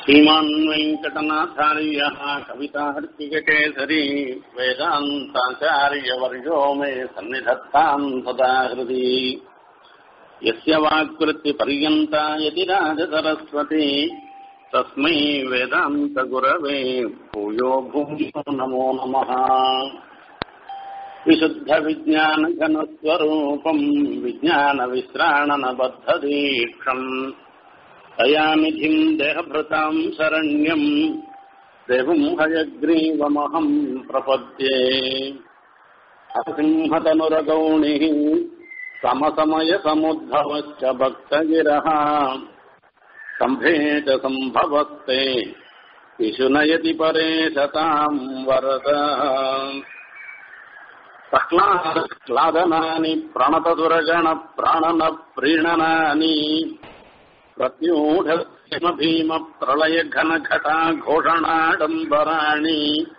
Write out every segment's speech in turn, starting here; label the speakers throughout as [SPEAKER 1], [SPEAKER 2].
[SPEAKER 1] श्रीमान् वेङ्कटनाथार्यः कविताहर्तिककेसरी वेदान्ताचार्यवर्यो मे सन्निधत्ताम् सदा हृदि यस्य वाक्कृत्यपर्यन्ता यदि राजसरस्वती तस्मै वेदान्तगुरवे भूयो भूयो नमो नमः विशुद्धविज्ञानघनस्वरूपम् विज्ञानविश्राणनबद्धदीक्षम् दयानिधिम् देहभृताम् शरण्यम् देवम् हयग्रीवमहम् प्रपद्ये असिंहतनुरगौणिः समसमयसमुद्भवश्च भक्तगिरः सम्भे च सम्भवस्ते विशुनयति परे शताम् वरद प्रह्लादनानि प्रणतदुरगणप्राणनप्रीणनानि प्रत्यूढभीमप्रलयघनघटा घोषणाडम्बराणि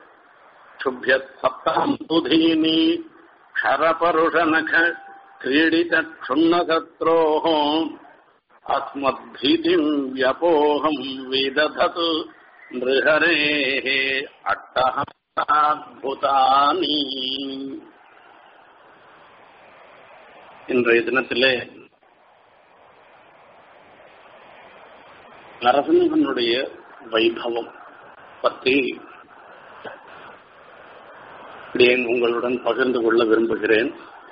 [SPEAKER 1] क्षुभ्यत्सप्तान्तुधीनि क्षरपरुषनख क्रीडितक्षुण्णशत्रोः अस्मद्भीतिम् व्यपोहम् विदधतु नृहरेः अट्टहाद्भुतानि இன்றைய தினத்திலே நரசிம்மனுடைய வைபவம் பற்றி இப்படியேன் உங்களுடன் பகிர்ந்து கொள்ள விரும்புகிறேன்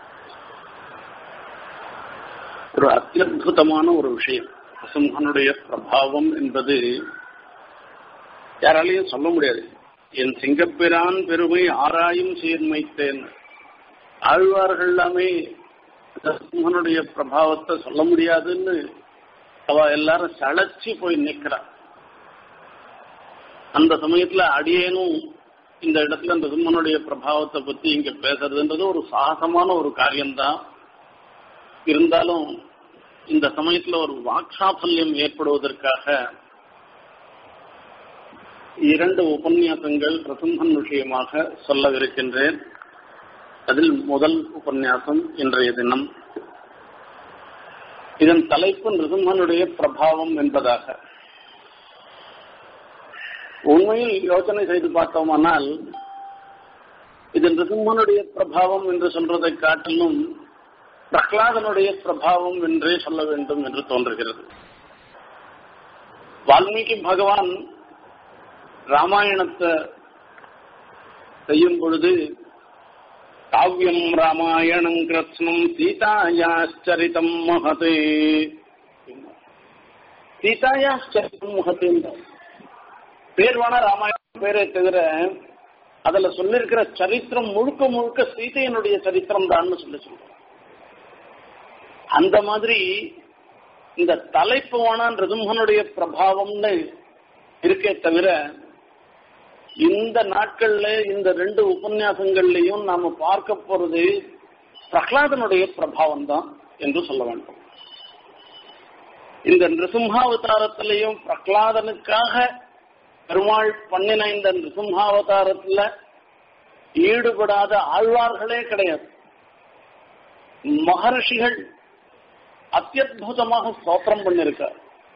[SPEAKER 1] ஒரு அத்தியுதமான ஒரு விஷயம் நரசிம்மனுடைய பிரபாவம் என்பது யாராலையும் சொல்ல முடியாது என் சிங்கப்பிரான் பெருமை ஆராயும் சீர்மைத்தேன் ஆழ்வார்கள் எல்லாமே நரசிம்மனுடைய பிரபாவத்தை சொல்ல முடியாதுன்னு அவ எல்லாரும் சளைச்சு போய் நிக்கிறா அந்த சமயத்துல அடியேனும் இந்த இடத்துல அந்த சிம்மனுடைய பிரபாவத்தை பத்தி இங்க பேசுறதுன்றது ஒரு சாகசமான ஒரு காரியம்தான் இருந்தாலும் இந்த சமயத்துல ஒரு வாக்ஷாபல்யம் ஏற்படுவதற்காக இரண்டு உபன்யாசங்கள் பிரசம்மன் விஷயமாக சொல்லவிருக்கின்றேன் அதில் முதல் உபன்யாசம் இன்றைய தினம் இதன் தலைப்பு நிருசிம்மனுடைய பிரபாவம் என்பதாக உண்மையில் யோசனை செய்து பார்த்தோமானால் இது நிருசிம்மனுடைய பிரபாவம் என்று சொல்றதை காட்டிலும் பிரகலாதனுடைய பிரபாவம் என்றே சொல்ல வேண்டும் என்று தோன்றுகிறது வால்மீகி பகவான் ராமாயணத்தை செய்யும் பொழுது காவியம் ராமாயணம் கிருத்னம் சீதாயாச்சரிதம் மகதே சீதாயாச்சரிதம் மகதே பேர் வேணா ராமாயணம் பேரே தவிர அதுல சொல்லிருக்கிற சரித்திரம் முழுக்க முழுக்க சீதையனுடைய சரித்திரம் தான் சொல்லி சொல்றோம் அந்த மாதிரி இந்த தலைப்பு வேணா ரிதுமனுடைய பிரபாவம்னு இருக்கே தவிர இந்த நாட்கள்ல இந்த ரெண்டு உபன்யாசங்கள்லையும் நாம பார்க்க போறது பிரகலாதனுடைய பிரபாவம் தான் என்று சொல்ல வேண்டும் இந்த நிருசிம்ஹாவதாரத்திலையும் பிரகலாதனுக்காக பெருமாள் பண்ணின இந்த நிருசிம்ஹாவதாரத்துல ஈடுபடாத ஆழ்வார்களே கிடையாது மகர்ஷிகள் அத்தியுதமாக ஸ்தோத்திரம் பண்ணிருக்கார்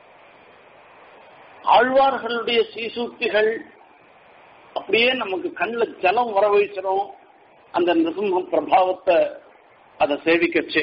[SPEAKER 1] ஆழ்வார்களுடைய சீசூக்திகள் அப்படியே நமக்கு கண்ணில் ஜலம் வர வைச்சிடும் அந்த நிருசிம்ம பிரபாவத்தை அதை சேவிக்கச்சு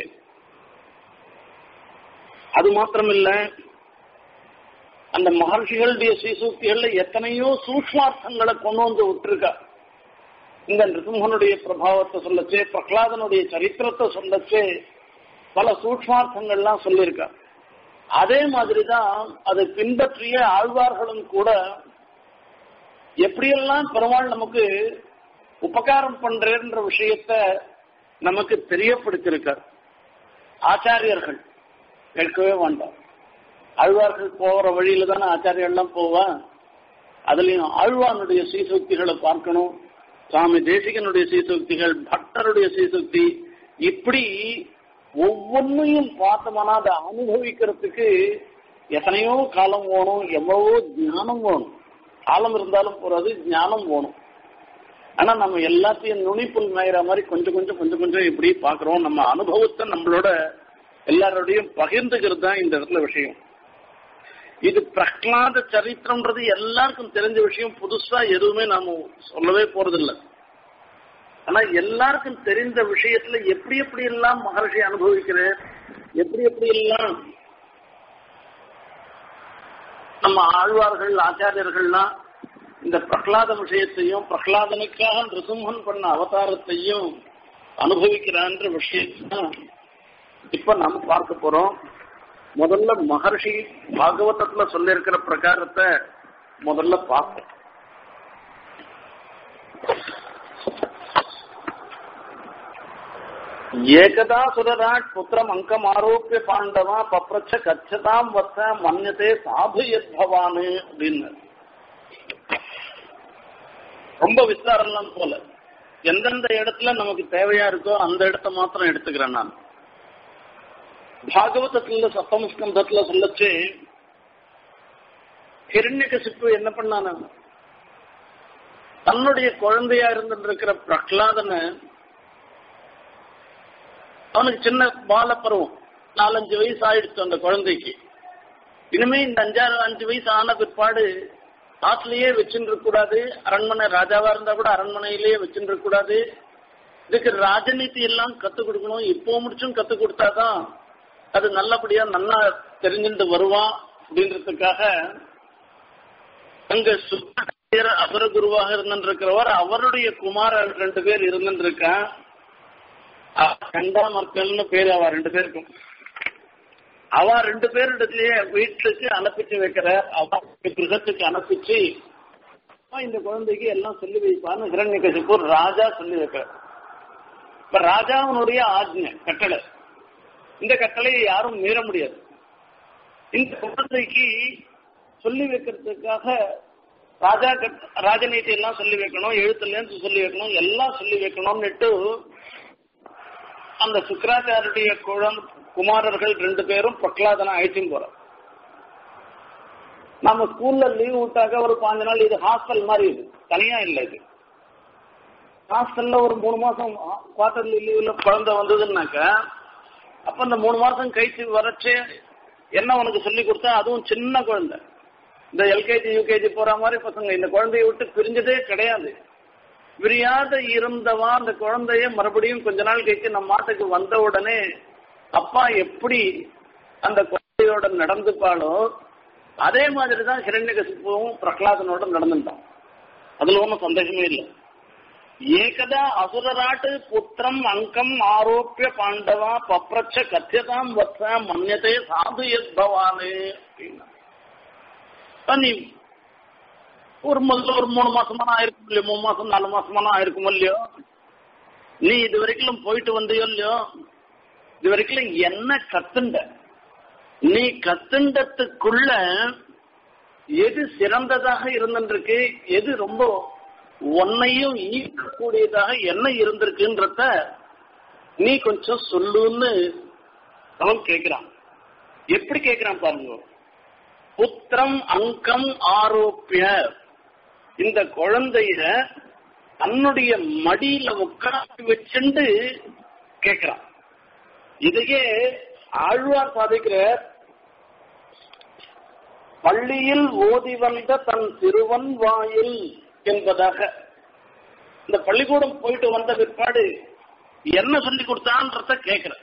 [SPEAKER 1] அது மாத்திரமில்ல அந்த மகர்ஷிகளுடைய சீசூக்திகள்ல எத்தனையோ சூக்மார்த்தங்களை கொண்டு வந்து விட்டுருக்கா இந்த நிருசிம்மனுடைய பிரபாவத்தை சொல்லச்சே பிரகலாதனுடைய சரித்திரத்தை சொல்லச்சே பல சூக்மார்த்தங்கள்லாம் சொல்லியிருக்கா அதே மாதிரிதான் அதை பின்பற்றிய ஆழ்வார்களும் கூட எப்படியெல்லாம் பெருமாள் நமக்கு உபகாரம் பண்றேன்ற விஷயத்த நமக்கு தெரியப்படுத்திருக்கார் ஆச்சாரியர்கள் கேட்கவே வேண்டாம் ஆழ்வார்கள் போகிற வழியில தானே ஆச்சாரியெல்லாம் போவா அதுலயும் ஆழ்வானுடைய சீசக்திகளை பார்க்கணும் சுவாமி தேசிகனுடைய சீசக்திகள் பக்தருடைய சீசக்தி இப்படி ஒவ்வொன்றையும் பார்த்தோம்னா அதை அனுபவிக்கிறதுக்கு எத்தனையோ காலம் வேணும் எவ்வளவோ ஞானம் வேணும் காலம் இருந்தாலும் போறாது ஞானம் வேணும் ஆனா நம்ம எல்லாத்தையும் நுனிப்புல் மேயிற மாதிரி கொஞ்சம் கொஞ்சம் கொஞ்சம் கொஞ்சம் இப்படி பாக்குறோம் நம்ம அனுபவத்தை நம்மளோட எல்லாரோடையும் பகிர்ந்துக்கிறது தான் இந்த இடத்துல விஷயம் இது பிரகலாத சரித்திரம்ன்றது எல்லாருக்கும் தெரிஞ்ச விஷயம் புதுசா எதுவுமே நாம சொல்லவே போறதில்லை ஆனா எல்லாருக்கும் தெரிந்த விஷயத்துல எப்படி எப்படி எல்லாம் மகர்ஷி அனுபவிக்கிறேன் எப்படி எப்படி எல்லாம் நம்ம ஆழ்வார்கள் ஆச்சாரியர்கள்லாம் இந்த பிரகலாத விஷயத்தையும் பிரகலாதனுக்காக நிருசிம்மன் பண்ண அவதாரத்தையும் அனுபவிக்கிறான்ற விஷயம் இப்ப நாம பார்க்க போறோம் முதல்ல மகர்ஷி பாகவதத்துல சொல்லியிருக்கிற பிரகாரத்தை முதல்ல பார்ப்போம் ஏகதா சுரராட் புத்திரம் அங்கம் ஆரோப்பிய பாண்டவா பப்ரச்ச கச்சதாம் வத்த மன்யதே சாது எத்பவானு அப்படின்னு ரொம்ப விஸ்தாரம்லாம் போல எந்தெந்த இடத்துல நமக்கு தேவையா இருக்கோ அந்த இடத்த மாத்திரம் எடுத்துக்கிறேன் நான் பாகவதத்துல சப்தமஸ்கந்தத்துல சொல்லச்சு ஹிரண்யகசிப்பு என்ன பண்ணான தன்னுடைய குழந்தையா இருந்துட்டு இருக்கிற பிரகலாதனை அவனுக்கு சின்ன பால பருவம் நாலஞ்சு வயசு ஆயிடுச்சு அந்த குழந்தைக்கு இனிமே இந்த அஞ்சாறு அஞ்சு வயசு ஆன பிற்பாடு ஆத்துலயே வச்சுட்டு கூடாது அரண்மனை ராஜாவா இருந்தா கூட அரண்மனையிலேயே வச்சுட்டு கூடாது இதுக்கு ராஜநீதி எல்லாம் கத்து கொடுக்கணும் இப்போ முடிச்சும் கத்து கொடுத்தாதான் அது நல்லபடியா நல்லா தெரிஞ்சுட்டு வருவான் அப்படின்றதுக்காக அங்க சுக்கர அபர குருவாக இருந்திருக்கிறவர் அவருடைய குமாரர் ரெண்டு பேர் இருந்திருக்கான் கண்டாமர்கள்னு பேரு அவ ரெண்டு பேருக்கும் அவ ரெண்டு பேரிடத்திலேயே வீட்டுக்கு அனுப்பிச்சு வைக்கிற அவ கிரகத்துக்கு அனுப்பிச்சு இந்த குழந்தைக்கு எல்லாம் சொல்லி வைப்பான்னு ஹிரண்யகசிப்பு ராஜா சொல்லி வைக்கிற இப்ப ராஜாவினுடைய ஆஜ்ஞை கட்டளை இந்த கட்டளையை யாரும் மீற முடியாது இந்த குழந்தைக்கு சொல்லி வைக்கிறதுக்காக ராஜா ராஜநீதி எல்லாம் சொல்லி வைக்கணும் எழுத்துல இருந்து சொல்லி வைக்கணும் எல்லாம் சொல்லி வைக்கணும்னுட்டு அந்த சுக்கராச்சாரிய குழந்தை குமாரர்கள் ரெண்டு பேரும் பிரகலாதனை அழைச்சின்னு போறோம் நம்ம ஸ்கூல்ல லீவ் விட்டாக்க ஒரு பாஞ்சு நாள் இது ஹாஸ்டல் மாதிரி இது தனியா இல்லை இது ஹாஸ்டல்ல ஒரு மூணு மாசம் குவார்டர்லி லீவ்ல குழந்தை வந்ததுன்னாக்க அப்ப அந்த மூணு மாசம் கழிச்சு வரச்சு என்ன உனக்கு சொல்லி கொடுத்தா அதுவும் சின்ன குழந்தை இந்த எல்கேஜி யூகேஜி போற மாதிரி பசங்க இந்த குழந்தைய விட்டு பிரிஞ்சதே கிடையாது விரியாத இருந்தவா அந்த குழந்தைய மறுபடியும் கொஞ்ச நாள் கழிச்சு நம்ம மாட்டுக்கு வந்த உடனே அப்பா எப்படி அந்த குழந்தையோட நடந்துப்பாளோ அதே மாதிரி தான் ஹிரண்யகசிப்புவும் பிரகலாதனோட நடந்துட்டான் அதுல ஒன்றும் சந்தேகமே இல்லை ஏகதா அசுரராட்டு புத்திரம் அங்கம் ஆரோப்பிய பாண்டவா பப்ரச்ச கத்தியதாம் வத்ச மன்யதே சாது எத்பவானு அப்படின்னா நீ ஒரு முதல்ல ஒரு மூணு மாசமான ஆயிருக்கும் இல்லையோ மூணு மாசம் நாலு மாசமான ஆயிருக்கும் இல்லையோ நீ இது வரைக்கும் போயிட்டு வந்தியோ இல்லையோ இது வரைக்கும் என்ன கத்துண்ட நீ கத்துண்டத்துக்குள்ள எது சிறந்ததாக இருந்திருக்கு எது ரொம்ப உன்னையும் ஈர்க்கக்கூடியதாக என்ன இருந்திருக்குன்றத நீ கொஞ்சம் சொல்லுன்னு அவன் கேட்கிறான் எப்படி கேட்கிறான் பாருங்க புத்திரம் அங்கம் ஆரோப்பிய இந்த குழந்தைய தன்னுடைய மடியில உட்காந்து வச்சுண்டு கேட்கிறான் இதையே ஆழ்வார் சாதிக்கிற பள்ளியில் ஓதி வந்த தன் சிறுவன் வாயில் என்பதாக இந்த பள்ளிக்கூடம் போயிட்டு வந்த பிற்பாடு என்ன சொல்லி கொடுத்தான்றத கேட்கிற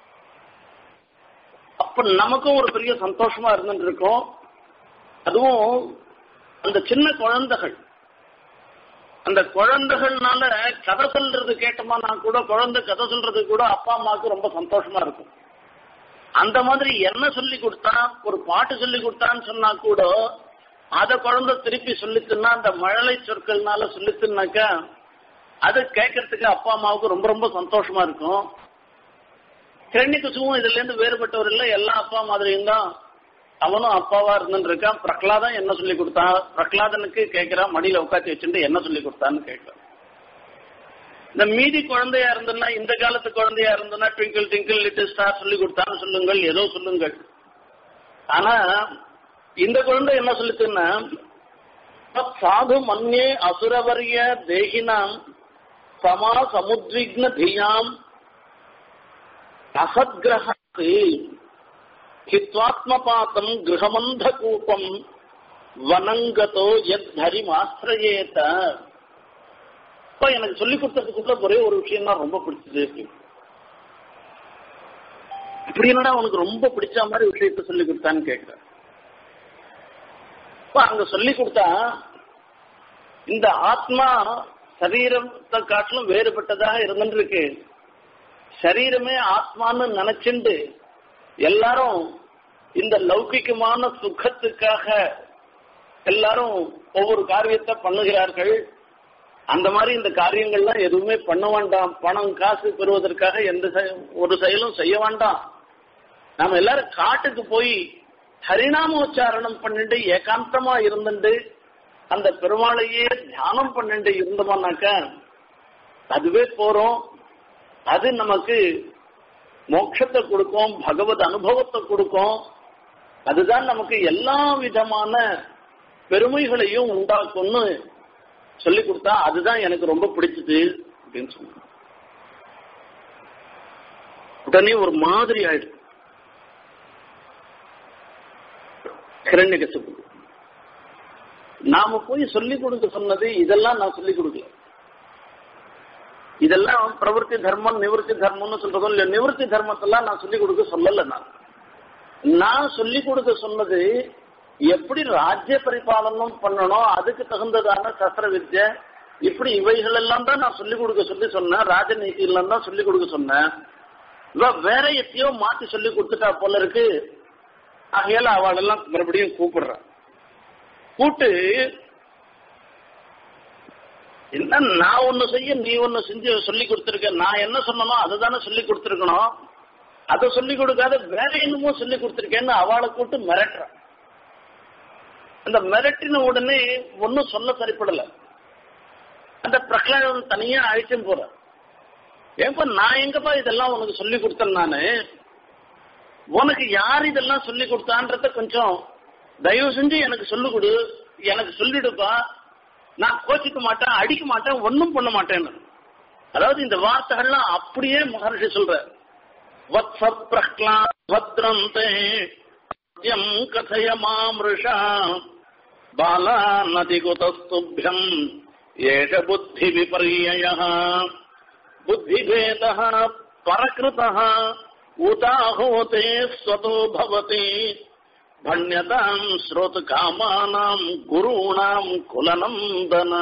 [SPEAKER 1] அப்ப நமக்கும் ஒரு பெரிய சந்தோஷமா இருந்துட்டு இருக்கோம் அதுவும் அந்த சின்ன குழந்தைகள் அந்த குழந்தைகள்னால கதை சொல்றது கேட்டோம்னா கூட குழந்தை கதை சொல்றது கூட அப்பா அம்மாவுக்கு ரொம்ப சந்தோஷமா இருக்கும் அந்த மாதிரி என்ன சொல்லி கொடுத்தா ஒரு பாட்டு சொல்லி கொடுத்தான்னு சொன்னா கூட அத குழந்தை திருப்பி சொல்லித்துன்னா அந்த மழலை சொற்கள்னால சொல்லித்துனாக்கா அது கேட்கறதுக்கு அப்பா அம்மாவுக்கு ரொம்ப ரொம்ப சந்தோஷமா இருக்கும் கிரண்யகுசுவும் இதுல இருந்து வேறுபட்டவர் இல்ல எல்லா அப்பா மாதிரியும் தான் அவனும் அப்பாவா இருந்துட்டு இருக்கான் பிரகலாதன் என்ன சொல்லி கொடுத்தான் பிரகலாதனுக்கு கேட்கிறான் மடியில உட்காந்து வச்சுட்டு என்ன சொல்லி கொடுத்தான்னு கேட்கிறான் இந்த மீதி குழந்தையா இருந்ததுன்னா இந்த காலத்து குழந்தையா இருந்ததுன்னா ட்விங்கிள் டிங்கிள் லிட்டில் ஸ்டார் சொல்லி கொடுத்தான்னு சொல்லுங்கள் ஏதோ சொல்லுங்கள் ஆனா இந்த குழந்தை என்ன சொல்லிச்சுன்னா சாது மன்னே அசுரவரிய தேகினாம் சமா சமுத்விக்ன தியாம் அசத்கிரகாத்து ஹித்வாத்மபாத்தம் கிரகமந்த கூப்பம் வனங்கதோ எத் ஹரிமாஸ்திரயேத இப்ப எனக்கு சொல்லி கொடுத்ததுக்குள்ள ஒரே ஒரு விஷயம் தான் ரொம்ப பிடிச்சது இப்படி என்னடா உனக்கு ரொம்ப பிடிச்ச மாதிரி விஷயத்த சொல்லி கொடுத்தான்னு கேட்கிறேன் இப்ப அங்க சொல்லி கொடுத்தா இந்த ஆத்மா சரீரத்தை காட்டிலும் வேறுபட்டதாக இருந்துருக்கு சரீரமே ஆத்மான்னு நினைச்சுண்டு எல்லாரும் இந்த லௌகிகமான சுகத்துக்காக எல்லாரும் ஒவ்வொரு காரியத்தை பண்ணுகிறார்கள் அந்த மாதிரி இந்த காரியங்கள்லாம் எதுவுமே பண்ண வேண்டாம் பணம் காசு பெறுவதற்காக எந்த ஒரு செயலும் செய்ய வேண்டாம் நாம எல்லாரும் காட்டுக்கு போய் ஹரிநாமோச்சாரணம் பண்ணிட்டு ஏகாந்தமா இருந்துட்டு அந்த பெருமாளையே தியானம் பண்ணிட்டு இருந்தோம்னாக்க அதுவே போறோம் அது நமக்கு மோட்சத்தை கொடுக்கும் பகவத் அனுபவத்தை கொடுக்கும் அதுதான் நமக்கு எல்லா விதமான பெருமைகளையும் உண்டாக்கும்னு சொல்லி கொடுத்தா அதுதான் எனக்கு ரொம்ப பிடிச்சது அப்படின்னு சொன்னாங்க உடனே ஒரு மாதிரி ஆயிடுச்சு கிரண்யகசிப்பு நாம போய் சொல்லிக் கொடுக்க சொன்னது இதெல்லாம் நான் சொல்லிக் கொடுக்கல இதெல்லாம் பிரவருத்தி தர்மம் நிவர்த்தி தர்மம்னு சொல்றதும் இல்ல நிவர்த்தி தர்மத்தெல்லாம் நான் சொல்லிக் கொடுக்க சொல்லல நான் நான் சொல்லிக் கொடுக்க சொன்னது எப்படி ராஜ்ய பரிபாலனம் பண்ணணும் அதுக்கு தகுந்ததான சஸ்திர வித்யை இப்படி இவைகள் எல்லாம் தான் நான் சொல்லிக் கொடுக்க சொல்லி சொன்னேன் ராஜநீதி எல்லாம் தான் சொல்லிக் கொடுக்க சொன்னேன் இவ வேற எத்தையோ மாத்தி சொல்லி கொடுத்துட்டா போல இருக்கு ஆகையால அவளெல்லாம் மறுபடியும் கூப்பிடுறான் கூட்டு என்ன நான் ஒண்ணு செய்ய நீ ஒண்ணு செஞ்சு சொல்லி கொடுத்துருக்க நான் என்ன சொன்னனோ அதுதானே சொல்லி கொடுத்துருக்கணும் அதை சொல்லி கொடுக்காத வேற என்னமோ சொல்லி கொடுத்துருக்கேன்னு அவளை கூட்டு மிரட்டுறான் அந்த மிரட்டின உடனே ஒன்னும் சொல்ல சரிப்படல அந்த பிரகலாதன் தனியா அழைச்சும் போற ஏப்பா நான் எங்கப்பா இதெல்லாம் உனக்கு சொல்லி கொடுத்தேன் நானு உனக்கு யார் இதெல்லாம் சொல்லி கொடுத்தான்றத கொஞ்சம் தயவு செஞ்சு எனக்கு சொல்லு கொடு எனக்கு சொல்லிடுப்பா நான் கோச்சிக்க மாட்டேன் அடிக்க மாட்டேன் ஒன்னும் பண்ண மாட்டேன்னு அதாவது இந்த வார்த்தைகள்லாம் அப்படியே மகர்ஷி சொல்ற வத்ச பிரஹ்லாத் பத்ரந்தே சத்யம் கதய மாமிருஷா பாலா நதி குதஸ்துபியம் ஏஷ புத்தி விபர்யய புத்திபேத பரகிருத உதாஹோதே ஸ்வதோ பவதி பண்யதாம் ஸ்ரோத் காமானாம் குருணாம் குலநந்தன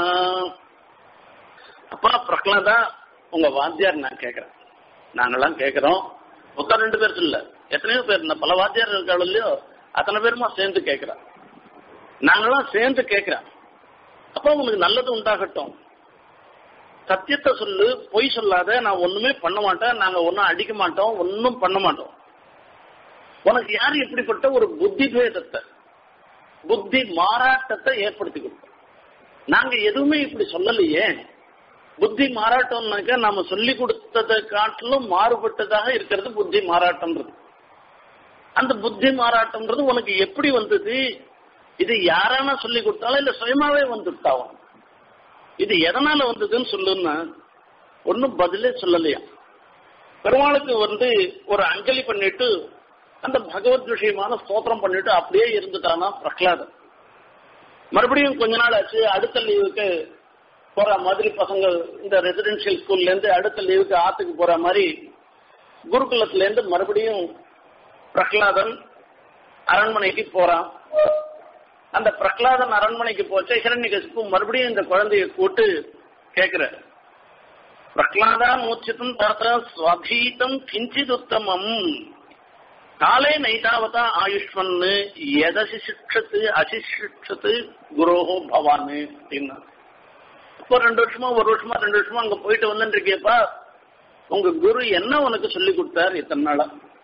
[SPEAKER 1] அப்பா பிரகலாதா உங்க வாத்தியார் நான் கேட்கிறேன் நாங்கெல்லாம் கேட்கிறோம் மொத்தம் ரெண்டு பேர் இல்ல எத்தனையோ பேர் இந்த பல வாத்தியார் இருக்காள் இல்லையோ அத்தனை பேருமா சேர்ந்து கேட்கிறோம் நாங்கெல்லாம் சேர்ந்து கேட்கிறோம் அப்ப உனக்கு நல்லது உண்டாகட்டும் சத்தியத்தை சொல்லு பொய் சொல்லாத நான் ஒண்ணுமே பண்ண மாட்டேன் நாங்க ஒன்னும் அடிக்க மாட்டோம் ஒன்னும் பண்ண மாட்டோம் உனக்கு யார் எப்படிப்பட்ட ஒரு புத்தி பேதத்தை புத்தி மாறாட்டத்தை ஏற்படுத்தி கொடுத்தோம் நாங்க எதுவுமே இப்படி சொல்லலையே புத்தி மாறாட்டம்னாக்க நாம சொல்லி கொடுத்ததை காட்டிலும் மாறுபட்டதாக இருக்கிறது புத்தி மாறாட்டம்ன்றது அந்த புத்தி மாறாட்டம்ன்றது உனக்கு எப்படி வந்தது இது யாரான சொல்லி கொடுத்தாலும் இல்ல சுயமாவே வந்துட்டாவும் இது எதனால வந்ததுன்னு சொல்லுன்னா ஒன்னும் பதிலே சொல்லலையா பெருமாளுக்கு வந்து ஒரு அஞ்சலி பண்ணிட்டு அந்த பகவத் விஷயமான ஸ்தோத்திரம் பண்ணிட்டு அப்படியே இருந்துட்டானா பிரகலாதன் மறுபடியும் கொஞ்ச நாள் ஆச்சு அடுத்த லீவுக்கு போற மாதிரி பசங்க இந்த ரெசிடென்சியல் ஸ்கூல்ல இருந்து அடுத்த லீவுக்கு ஆத்துக்கு போற மாதிரி குருகுலத்துல இருந்து மறுபடியும் பிரகலாதன் அரண்மனைக்கு போறான் அந்த பிரகலாதன் அரண்மனைக்கு போச்ச ஹிரண்யகசிப்பு மறுபடியும் இந்த குழந்தைய கூட்டு கேக்குற பிரகலாதா மூச்சிதம் தாத்தா ஸ்வதீதம் கிஞ்சித் உத்தமம் காலே நைதாவதா ஆயுஷ்மன்னு எதசிஷிக்ஷத்து அசிஷிக்ஷத்து குரோஹோ பவான்னு அப்படின்னா இப்போ ரெண்டு வருஷமா ஒரு வருஷமா ரெண்டு வருஷமா அங்க போயிட்டு வந்துட்டு இருக்கியப்பா உங்க குரு என்ன உனக்கு சொல்லி கொடுத்தாரு இத்தனை நாளா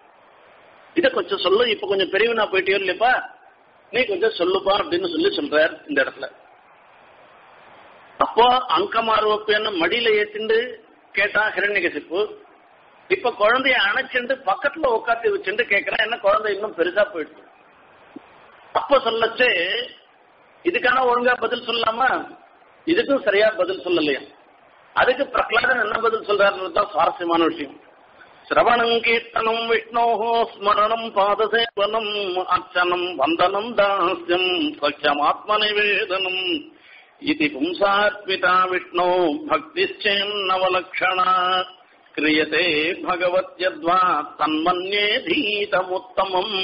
[SPEAKER 1] இத கொஞ்சம் சொல்லு இப்ப கொஞ்சம் பெரியவனா போயிட்டியோ இல்லையப்பா நீ கொஞ்சம் சொல்லுப்பா அப்படின்னு சொல்லி சொல்றார் இந்த இடத்துல அப்போ அங்கமார்வப்பேன்னு மடியில ஏத்திண்டு கேட்டா ஹிரண்யகசிப்பு இப்ப குழந்தைய அணைச்சுண்டு பக்கத்துல உட்காந்து வச்சுட்டு கேக்குறேன் என்ன குழந்தை இன்னும் பெருசா போயிடுச்சு அப்ப சொல்லச்சு இதுக்கான ஒழுங்கா பதில் சொல்லாமா இதுக்கும் சரியா பதில் சொல்லலையா அதுக்கு பிரகலாதன் என்ன பதில் சொல்றாருன்றது தான் சுவாரஸ்யமான விஷயம் சிரவணம் கீர்த்தனம் விஷ்ணோ ஸ்மரணம் பாதசேவனம் அர்ச்சனம் வந்தனம் தாஸ்யம் சக்கியமாத்மநிவேதனம் இது பும்சார்ப்பிதா விஷ்ணோ பக்திச்சேன்னவலக்ஷணா கிரியதே பகவத்யத்வா தன்மன்யே தீதமுத்தமம்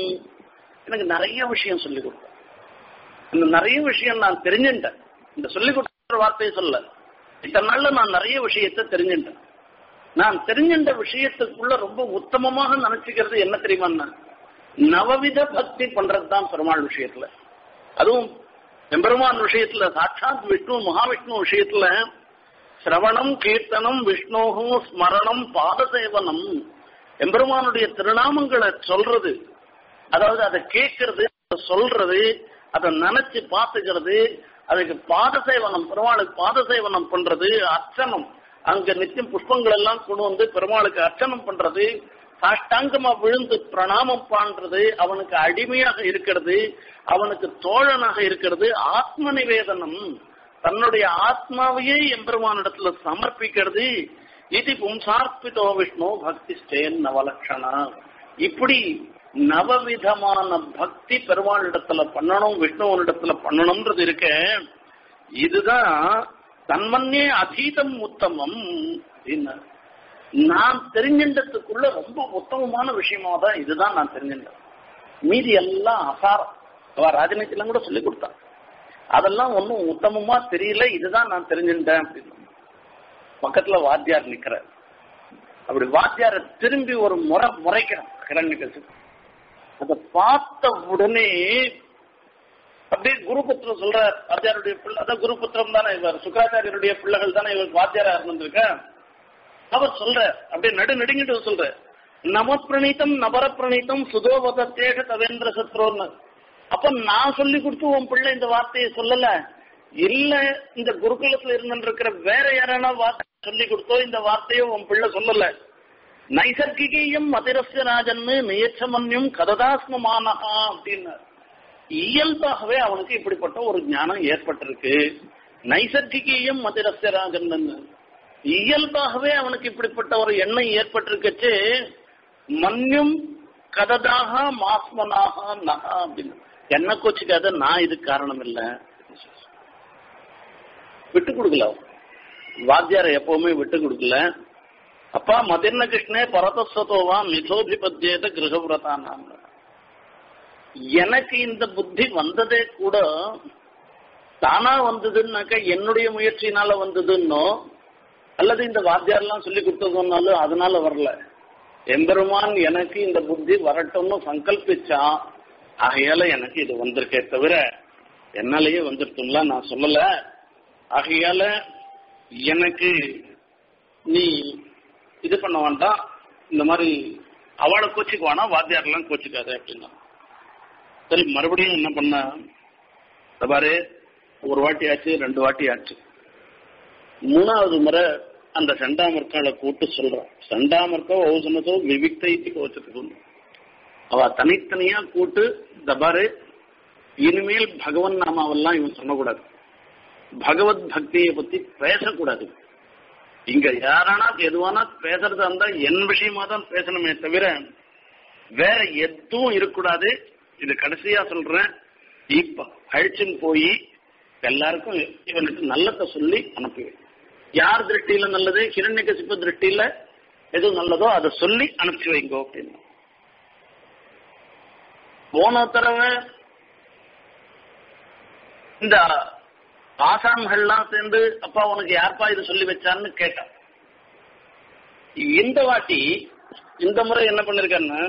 [SPEAKER 1] எனக்கு நிறைய விஷயம் சொல்லிக் கொடுத்தேன் இந்த நிறைய விஷயம் நான் தெரிஞ்சுட்டேன் இந்த சொல்லிக் கொடுத்த வார்த்தையை சொல்ல இத்தனை நாள்ல நான் நிறைய விஷயத்தை தெரிஞ்சுட்டேன் நான் தெரிஞ்சின்ற விஷயத்துக்குள்ள ரொம்ப உத்தமமாக நினைச்சுக்கிறது என்ன தெரியுமா நவவித பக்தி பண்றதுதான் பெருமாள் விஷயத்துல அதுவும் எம்பெருமான் விஷயத்துல சாட்சாத் விஷ்ணு மகாவிஷ்ணு விஷயத்துல சிரவணம் கீர்த்தனம் விஷ்ணோகு ஸ்மரணம் பாதசேவனம் எம்பெருமானுடைய திருநாமங்களை சொல்றது அதாவது அதை கேட்கறது அதை சொல்றது அதை நினைச்சு பார்த்துக்கிறது அதுக்கு பாதசேவனம் பெருமாளுக்கு பாதசேவனம் பண்றது அர்ச்சனம் அங்க நித்தியம் புஷ்பங்கள் எல்லாம் கொண்டு வந்து பெருமாளுக்கு அர்ச்சனம் பண்றது சாஷ்டாங்கமா விழுந்து பிரணாமம் பண்றது அவனுக்கு அடிமையாக இருக்கிறது அவனுக்கு தோழனாக இருக்கிறது ஆத்ம நிவேதனம் தன்னுடைய ஆத்மாவையே எம்பெருமானிடத்துல சமர்ப்பிக்கிறது இது பும்சார்ப்பிதோ விஷ்ணு பக்தி ஸ்டேன் நவலட்சணா இப்படி நவவிதமான பக்தி பெருமாளிடத்துல பண்ணணும் விஷ்ணுவனிடத்துல பண்ணணும்ன்றது இருக்க இதுதான் தன்மன்னே அதீதம் உத்தமம் அப்படின்னு நான் தெரிஞ்சின்றதுக்குள்ள ரொம்ப உத்தமமான விஷயமா தான் இதுதான் நான் தெரிஞ்சின்றேன் மீதி எல்லாம் அசாரம் அவ ராஜநீதிலாம் கூட சொல்லி கொடுத்தான் அதெல்லாம் ஒன்றும் உத்தமமா தெரியல இதுதான் நான் தெரிஞ்சுட்டேன் அப்படின்னு பக்கத்துல வாத்தியார் நிக்கிறார் அப்படி வாத்தியார திரும்பி ஒரு முறை முறைக்கிறான் கிரண்யகசு அதை பார்த்த உடனே அப்படியே குருபுத்திரம் சொல்ற வாத்தியாருடைய பிள்ளை அதான் குருபுத்திரம் தானே இவர் சுக்கராச்சாரியருடைய பிள்ளைகள் தானே இவர் வாத்தியாரா இருந்திருக்க அவர் சொல்ற அப்படியே நடு நடுங்கிட்டு சொல்ற நம பிரணீத்தம் நபர பிரணீத்தம் சுதோவதத்தேக தவேந்திர சத்ரோன்னு அப்ப நான் சொல்லி கொடுத்து உன் பிள்ளை இந்த வார்த்தையை சொல்லல இல்ல இந்த குருகுலத்துல இருந்திருக்கிற வேற யாரானா வார்த்தை சொல்லி கொடுத்தோ இந்த வார்த்தையை உன் பிள்ளை சொல்லல நைசர்கிகீயம் மதிரஸ்ய ராஜன்னு நியச்சமன்யம் கததாஸ்மமானஹா அப்படின்னு இயல்பாகவே அவனுக்கு இப்படிப்பட்ட ஒரு ஞானம் ஏற்பட்டிருக்கு நைசர்கிகீயம் மதிரஸ்ய ராஜன்னு இயல்பாகவே அவனுக்கு இப்படிப்பட்ட ஒரு எண்ணம் ஏற்பட்டிருக்கச்சு மன்யும் கததாக மாஸ்மனாக நகா அப்படின்னு என்ன கோச்சிக்காத நான் இதுக்கு காரணம் இல்லை விட்டு கொடுக்கல வாத்தியார எப்பவுமே விட்டு கொடுக்கல அப்பா மதிர்ண கிருஷ்ணே பரதஸ்வதோவா மிதோபிபத்தியத கிரகவிரதானாம் எனக்கு இந்த புத்தி வந்ததே கூட தானா வந்ததுன்னாக்க என்னுடைய முயற்சினால வந்ததுன்னோ அல்லது இந்த வாத்தியாரெல்லாம் சொல்லி கொடுத்ததுனாலும் அதனால வரல எம்பெருமான் எனக்கு இந்த புத்தி வரட்டும்னு சங்கல்பிச்சான் ஆகையால எனக்கு இது வந்திருக்கே தவிர என்னாலேயே வந்துருட்டுங்களா நான் சொல்லல ஆகையால எனக்கு நீ இது பண்ண வேண்டாம் இந்த மாதிரி அவளை கோச்சிக்கு வேணாம் வாத்தியாரெல்லாம் கோச்சிக்காத அப்படின்னா சரி மறுபடியும் என்ன பண்ண பாரு ஒரு வாட்டி ஆச்சு ரெண்டு வாட்டி ஆச்சு மூணாவது முறை அந்த சண்டாமர்க்கால கூட்டு சொல்றான் சண்டாமர்க்கோ ஓசனத்தோ விவிக்தைக்கு கோச்சத்துக்கு அவ தனித்தனியா கூட்டு தபாரு இனிமேல் பகவன் நாமாவெல்லாம் இவன் சொல்லக்கூடாது பகவத் பக்தியை பத்தி பேசக்கூடாது இங்க யாரானா எதுவானா பேசுறதா இருந்தா என் விஷயமா தான் பேசணுமே தவிர வேற எதுவும் இருக்கக்கூடாது இது கடைசியா சொல்றேன் இப்ப அழிச்சுன்னு போய் எல்லாருக்கும் இவனுக்கு நல்லதை சொல்லி அனுப்புவேன் யார் திருஷ்டியில நல்லது ஹிரண்ய கசிப்பு திருஷ்டியில எது நல்லதோ அதை சொல்லி அனுப்பிச்சு வைங்க அப்படின்னு போன தடவை இந்த ஆசான்கள்லாம் சேர்ந்து அப்பா உனக்கு யார்ப்பா இது சொல்லி வச்சான்னு கேட்டான் இந்த வாட்டி இந்த முறை என்ன பண்ணிருக்காருன்னா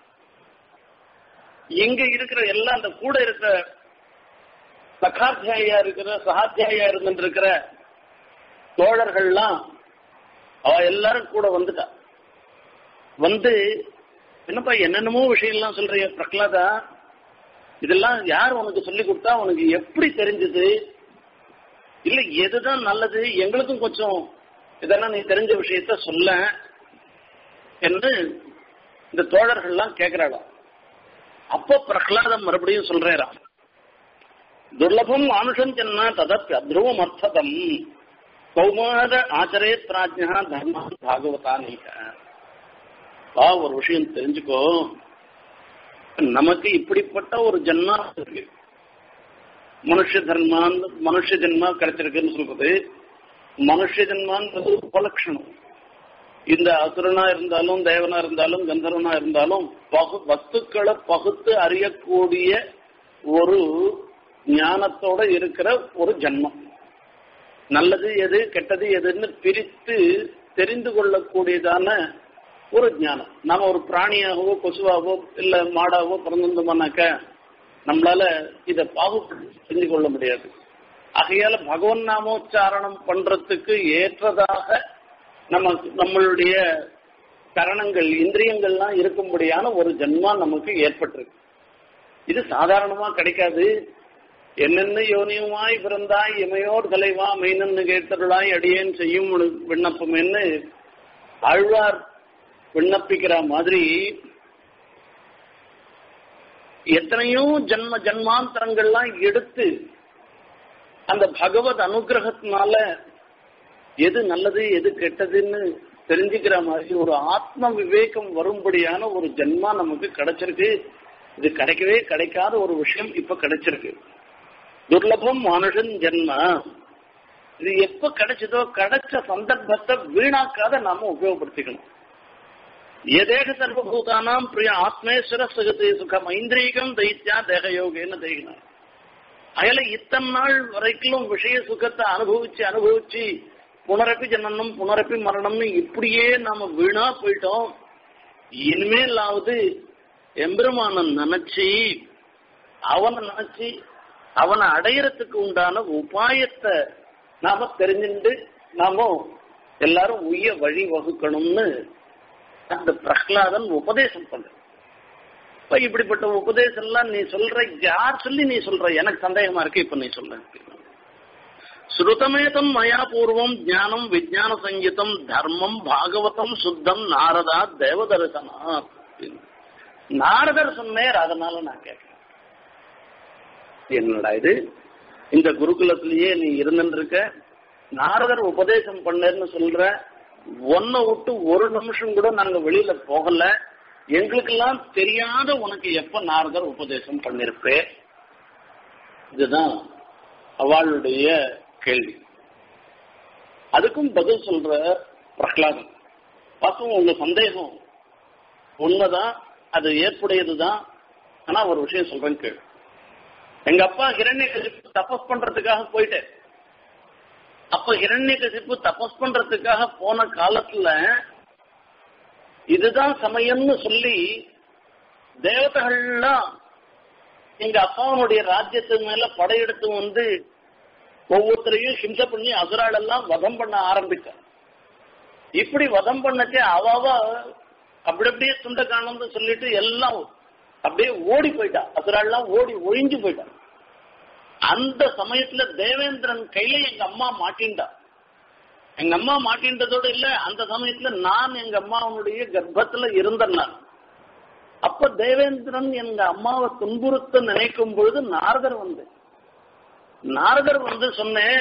[SPEAKER 1] எங்க இருக்கிற எல்லாம் அந்த கூட இருக்கிற சகாத்தியாயா இருக்கிற சகாத்தியாயா இருந்துட்டு இருக்கிற தோழர்கள்லாம் அவ எல்லாரும் கூட வந்துட்டா வந்து என்னப்பா என்னென்னமோ விஷயம்லாம் சொல்றிய பிரகலாதா இதெல்லாம் யார் உனக்கு சொல்லி கொடுத்தா உனக்கு எப்படி தெரிஞ்சது இல்ல எதுதான் நல்லது எங்களுக்கும் கொஞ்சம் இதெல்லாம் நீ தெரிஞ்ச விஷயத்த சொல்ல என்று இந்த தோழர்கள்லாம் கேட்கிறாளாம் அப்போ பிரகலாதம் மறுபடியும் சொல்றாராம் துர்லபம் மானுஷம் சென்னா ததப்பி அத்ருவம் அர்த்ததம் கௌமார ஆச்சரே பிராஜ்யா தர்ம பாகவதா நீக வா ஒரு விஷயம் தெரிஞ்சுக்கோ நமக்கு இப்படிப்பட்ட ஒரு ஜன்மா இருக்கு மனுஷ தர்மான் மனுஷ ஜென்மா கிடைச்சிருக்குன்னு சொல்றது மனுஷ ஜென்மான்றது உபலட்சணம் இந்த அசுரனா இருந்தாலும் தேவனா இருந்தாலும் கந்தர்வனா இருந்தாலும் பகு வஸ்துக்களை பகுத்து அறியக்கூடிய ஒரு ஞானத்தோட இருக்கிற ஒரு ஜன்மம் நல்லது எது கெட்டது எதுன்னு பிரித்து தெரிந்து கொள்ளக்கூடியதான ஒரு ஞானம் நாம ஒரு பிராணியாகவோ கொசுவாகவோ இல்ல மாடாவோ பிறந்திருந்தோம்னாக்க நம்மளால இதை பாகுபடுத்தி தெரிந்து கொள்ள முடியாது ஆகையால பகவன் நாமோச்சாரணம் பண்றதுக்கு ஏற்றதாக நம்ம நம்மளுடைய கரணங்கள் இந்திரியங்கள்லாம் இருக்கும்படியான ஒரு ஜென்மா நமக்கு ஏற்பட்டிருக்கு இது சாதாரணமா கிடைக்காது என்னென்ன யோனியுமாய் பிறந்தாய் இமையோர் தலைவா மெய்னன்னு கேட்டருளாய் அடியேன் செய்யும் விண்ணப்பம் என்ன ஆழ்வார் விண்ணப்பிக்கிற மாதிரி எத்தனையோ ஜன்ம ஜன்மாந்தரங்கள்லாம் எடுத்து அந்த பகவத் அனுகிரகத்தினால எது நல்லது எது கெட்டதுன்னு தெரிஞ்சுக்கிற மாதிரி ஒரு ஆத்ம விவேகம் வரும்படியான ஒரு ஜென்மா நமக்கு கிடைச்சிருக்கு இது கிடைக்கவே கிடைக்காத ஒரு விஷயம் இப்ப கிடைச்சிருக்கு துர்லபம் மனுஷன் ஜென்மா இது எப்ப கிடைச்சதோ கிடைச்ச சந்தர்ப்பத்தை வீணாக்காத நாம உபயோகப்படுத்திக்கணும் எதேக சர்வபூதானாம் பிரிய ஆத்மேஸ்வர சுகத்தை சுகம் ஐந்திரீகம் தைத்தியா தேகயோகேன்னு தைகினார் அயல இத்தனை நாள் வரைக்கும் விஷய சுகத்தை அனுபவிச்சு அனுபவிச்சு புனரப்பி ஜனனம் புனரப்பி மரணம்னு இப்படியே நாம வீணா போயிட்டோம் இனிமேலாவது எம்பெருமான நினைச்சு அவனை நினைச்சு அவனை அடையறதுக்கு உண்டான உபாயத்தை நாம தெரிஞ்சுட்டு நாம எல்லாரும் உய வழி வகுக்கணும்னு அந்த பிரஹ்லாதன் உபதேசம் பண்ற இப்ப இப்படிப்பட்ட உபதேசம் எல்லாம் நீ சொல்ற யார் சொல்லி நீ சொல்ற எனக்கு சந்தேகமா இருக்கு இப்ப நீ சொல்ற ஸ்ருதமேதம் மயா பூர்வம் ஞானம் விஜயான சங்கீதம் தர்மம் பாகவதம் சுத்தம் நாரதா தேவதர்சனா நாரதர் சொன்னேர் அதனால நான் கேட்கிறேன் என்னடா இது இந்த குருகுலத்திலேயே நீ இருந்துருக்க நாரதர் உபதேசம் பண்ணேன்னு சொல்ற ஒன்ன விட்டு ஒரு நிமிஷம் கூட நாங்க வெளியில போகல எங்களுக்கெல்லாம் தெரியாத உனக்கு எப்ப நாரதர் உபதேசம் பண்ணிருப்பே இதுதான் அவளுடைய கேள்வி அதுக்கும் பதில் சொல்ற பிரகலாதன் பசங்க உங்க சந்தேகம் உண்மைதான் அது ஏற்புடையதுதான் ஆனா ஒரு விஷயம் சொல்றேன் கேள் எங்க அப்பா ஹிரண்ய கசிப்பு தபஸ் பண்றதுக்காக போயிட்டேன் அப்ப ஹிரண்ய கசிப்பு தபஸ் பண்றதுக்காக போன காலத்துல இதுதான் சமயம்னு சொல்லி தேவதைகள்லாம் எங்க அப்பாவனுடைய ராஜ்யத்து மேல படையெடுத்து வந்து ஒவ்வொருத்தரையும் ஹிம்சை பண்ணி அசுரால் எல்லாம் வதம் பண்ண ஆரம்பித்தார் இப்படி வதம் பண்ணச்சே அவாவ அப்படி அப்படியே துண்ட காணும்னு சொல்லிட்டு எல்லாம் அப்படியே ஓடி போயிட்டா அசுராள்லாம் ஓடி ஒழிஞ்சு போயிட்டா அந்த சமயத்துல தேவேந்திரன் கையில எங்க அம்மா மாட்டின்டா எங்க அம்மா மாட்டின்றதோடு இல்ல அந்த சமயத்துல நான் எங்க அம்மாவனுடைய கர்ப்பத்துல இருந்தேன் நான் அப்ப தேவேந்திரன் எங்க அம்மாவை துன்புறுத்த நினைக்கும் பொழுது நாரதர் வந்து நாரதர் வந்து சொன்னேன்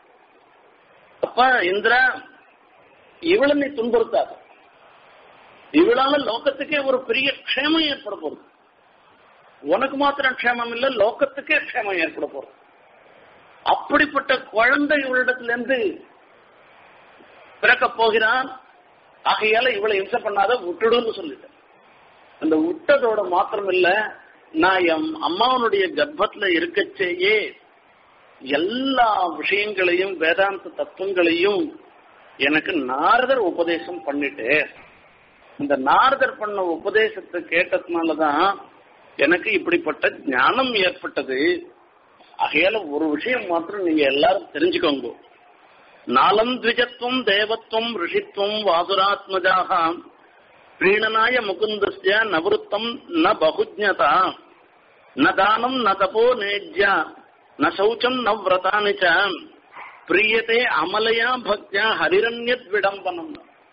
[SPEAKER 1] அப்பா இந்திரா இவளை நீ துன்புறுத்தாத இவளால லோகத்துக்கே ஒரு பெரிய க்ஷேமம் ஏற்பட போகுது உனக்கு மாத்திரம் க்ஷேமம் இல்ல லோகத்துக்கே க்ஷேமம் ஏற்பட போறது அப்படிப்பட்ட குழந்தை இவளிடத்துல இருந்து பிறக்க போகிறான் ஆகையால இவளை இம்சை பண்ணாத விட்டுடுன்னு சொல்லிட்டேன் அந்த விட்டதோட மாத்திரம் இல்ல நான் என் அம்மாவனுடைய கர்ப்பத்துல இருக்கச்சேயே எல்லா விஷயங்களையும் வேதாந்த தத்துவங்களையும் எனக்கு நாரதர் உபதேசம் பண்ணிட்டு இந்த நாரதர் பண்ண உபதேசத்தை கேட்டதுனாலதான் எனக்கு இப்படிப்பட்ட ஞானம் ஏற்பட்டது ஆகையால ஒரு விஷயம் மாத்திரம் நீங்க எல்லாரும் தெரிஞ்சுக்கோங்க நாலம் த்விஜத்துவம் தேவத்துவம் ரிஷித்துவம் வாசுராத்மஜாக பிரீணனாய முகுந்தஸ்ய நவருத்தம் ந பகுஜ்ஞதா ந தானம் ந தபோ நேஜ்யா ந சௌச்சம் ந விரதானி ச பிரியதே அமலையா பக்தியா ஹரிரண்யத் விடம்பனம்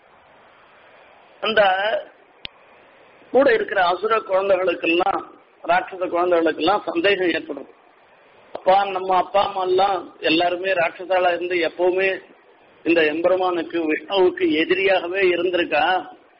[SPEAKER 1] அந்த கூட இருக்கிற அசுர குழந்தைகளுக்கெல்லாம் ராட்சச குழந்தைகளுக்கெல்லாம் சந்தேகம் ஏற்படுறது அப்பா நம்ம அப்பா அம்மா எல்லாம் எல்லாருமே ராட்சசாலா இருந்து எப்பவுமே இந்த எம்பெருமானுக்கு விஷ்ணுவுக்கு எதிரியாகவே இருந்திருக்கா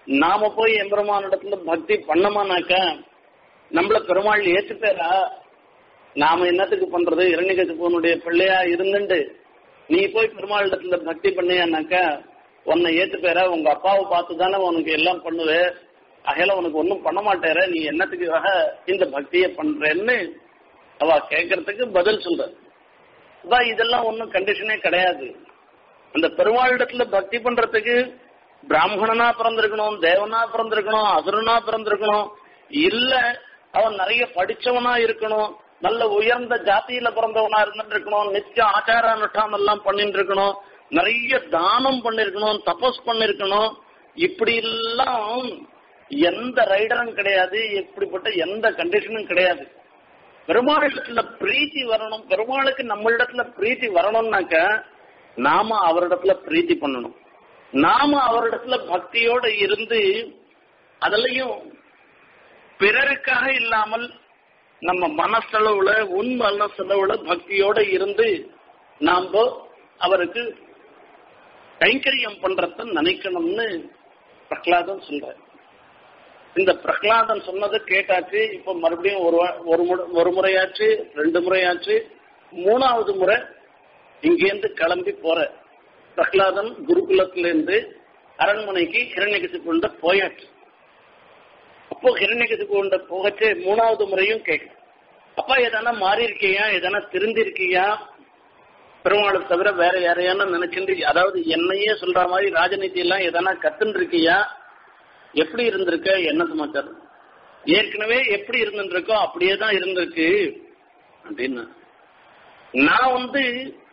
[SPEAKER 1] நாம போய் எம்பெருமானிடத்துல பக்தி பண்ணமானாக்க நம்மள பெருமாள் ஏத்துப்பேரா நாம என்னத்துக்கு பண்றது இரணிகசிபுவனுடைய பிள்ளையா இருந்துட்டு நீ போய் பெருமாள் இடத்துல பக்தி பண்ணியானாக்கா உன்னை ஏத்துப்பேரா உங்க அப்பாவை பார்த்து தானே உனக்கு எல்லாம் பண்ணுவே அகையில உனக்கு ஒன்றும் பண்ண மாட்டேற நீ என்னத்துக்காக இந்த பக்தியை பண்றேன்னு அவ கேட்கறதுக்கு பதில் சொல்ற அதான் இதெல்லாம் ஒன்றும் கண்டிஷனே கிடையாது அந்த பெருமாளிடத்துல பக்தி பண்றதுக்கு பிராமணனா பிறந்திருக்கணும் தேவனா பிறந்திருக்கணும் அசுரனா பிறந்திருக்கணும் இல்ல அவன் நிறைய படிச்சவனா இருக்கணும் நல்ல உயர்ந்த ஜாதியில பிறந்தவனா இருந்துட்டு இருக்கணும் நித்தியம் ஆச்சார அனுஷ்டானம் எல்லாம் பண்ணிட்டு இருக்கணும் நிறைய தானம் பண்ணிருக்கணும் தபஸ் பண்ணிருக்கணும் இப்படி எல்லாம் எந்த ரைடரும் கிடையாது இப்படிப்பட்ட எந்த கண்டிஷனும் கிடையாது பெருமாளிடத்துல பிரீத்தி வரணும் பெருமாளுக்கு நம்மளிடத்துல பிரீத்தி வரணும்னாக்க நாம அவரிடத்துல பிரீத்தி பண்ணணும் நாம அவரிடத்துல பக்தியோட இருந்து அதுலயும் பிறருக்காக இல்லாமல் நம்ம மனசளவுல உன் மனசளவுல பக்தியோட இருந்து நாம அவருக்கு கைங்கரியம் பண்றத நினைக்கணும்னு பிரகலாதன் சொல்ற இந்த பிரகலாதன் சொன்னது கேட்டாச்சு இப்ப மறுபடியும் ஒரு ஒரு ஒரு முறையாச்சு ரெண்டு முறையாச்சு மூணாவது முறை இங்கேருந்து கிளம்பி போற பிரகலாதன் குருகுலத்திலிருந்து அரண்மனைக்கு ஹிரண்யகசிப்பு கொண்ட போயாச்சு அப்போ ஹிரண்யகசிப்பு கொண்ட போகச்சே மூணாவது முறையும் கேட்க அப்பா எதனா மாறி இருக்கியா எதனா திருந்தி இருக்கியா பெருமாளை தவிர வேற யாரையான நினைச்சுட்டு அதாவது என்னையே சொல்ற மாதிரி ராஜநீதி எல்லாம் எதனா கத்துன்னு இருக்கியா எப்படி இருந்திருக்க என்ன சமாச்சாரம் ஏற்கனவே எப்படி இருந்துருக்கோ அப்படியே தான் இருந்திருக்கு அப்படின்னு நான் வந்து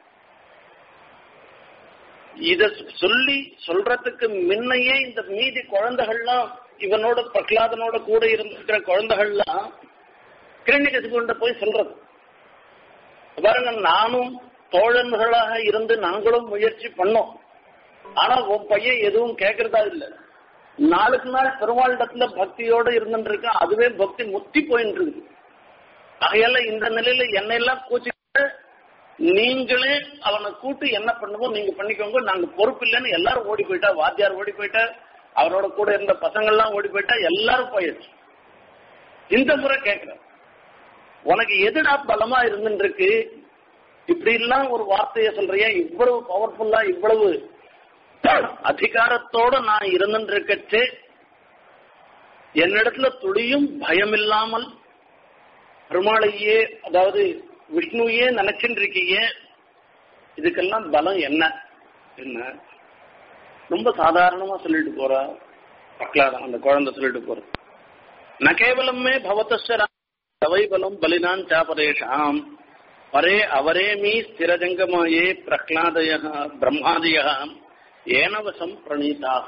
[SPEAKER 1] இத சொல்லி சொல்றதுக்கு முன்னையே இந்த மீதி குழந்தைகள்லாம் இவனோட பிரகலாதனோட கூட இருந்திருக்கிற குழந்தைகள்லாம் கிரண்யகசிப்பு கொண்ட போய் சொல்றது பாருங்க நானும் தோழன்களாக இருந்து நாங்களும் முயற்சி பண்ணோம் ஆனா உன் பையன் எதுவும் கேட்கறதா இல்ல நாளுக்கு நாள் பெருமாளிடத்துல பக்தியோட இருந்துட்டு இருக்க அதுவே பக்தி முத்தி போயிட்டு இருக்குது ஆகையால இந்த நிலையில என்னெல்லாம் கூச்சிட்டு நீங்களே அவனை கூட்டு என்ன பண்ணுவோம் நீங்க பண்ணிக்கோங்க நாங்க பொறுப்பு இல்லைன்னு எல்லாரும் ஓடி போயிட்டா வாத்தியார் ஓடி போயிட்டா அவரோட கூட இருந்த பசங்கள்லாம் ஓடி போயிட்டா எல்லாரும் போயிடுச்சு இந்த முறை கேட்கிறேன் உனக்கு எதுடா பலமா இருந்துட்டு இருக்கு இப்படி எல்லாம் ஒரு வார்த்தையை சொல்றியா இவ்வளவு பவர்ஃபுல்லா இவ்வளவு அதிகாரத்தோட நான் இருந்துட்டு இருக்கச்சே என்னிடத்துல துளியும் பயம் இல்லாமல் பெருமாளையே அதாவது விஷ்ணுவையே நினைச்சுட்டு இருக்கீங்க இதுக்கெல்லாம் பலம் என்ன என்ன ரொம்ப சாதாரணமா சொல்லிட்டு போறா பிரகலாதம் அந்த குழந்தை சொல்லிட்டு போற ந கேவலமே பவதஸ்வரா தவை பலம் பலினான் சாபரேஷாம் பரே அவரேமீ ஸ்திரஜங்கமாயே பிரஹ்லாதய பிரம்மாதய ஏனவசம் பிரணீதாக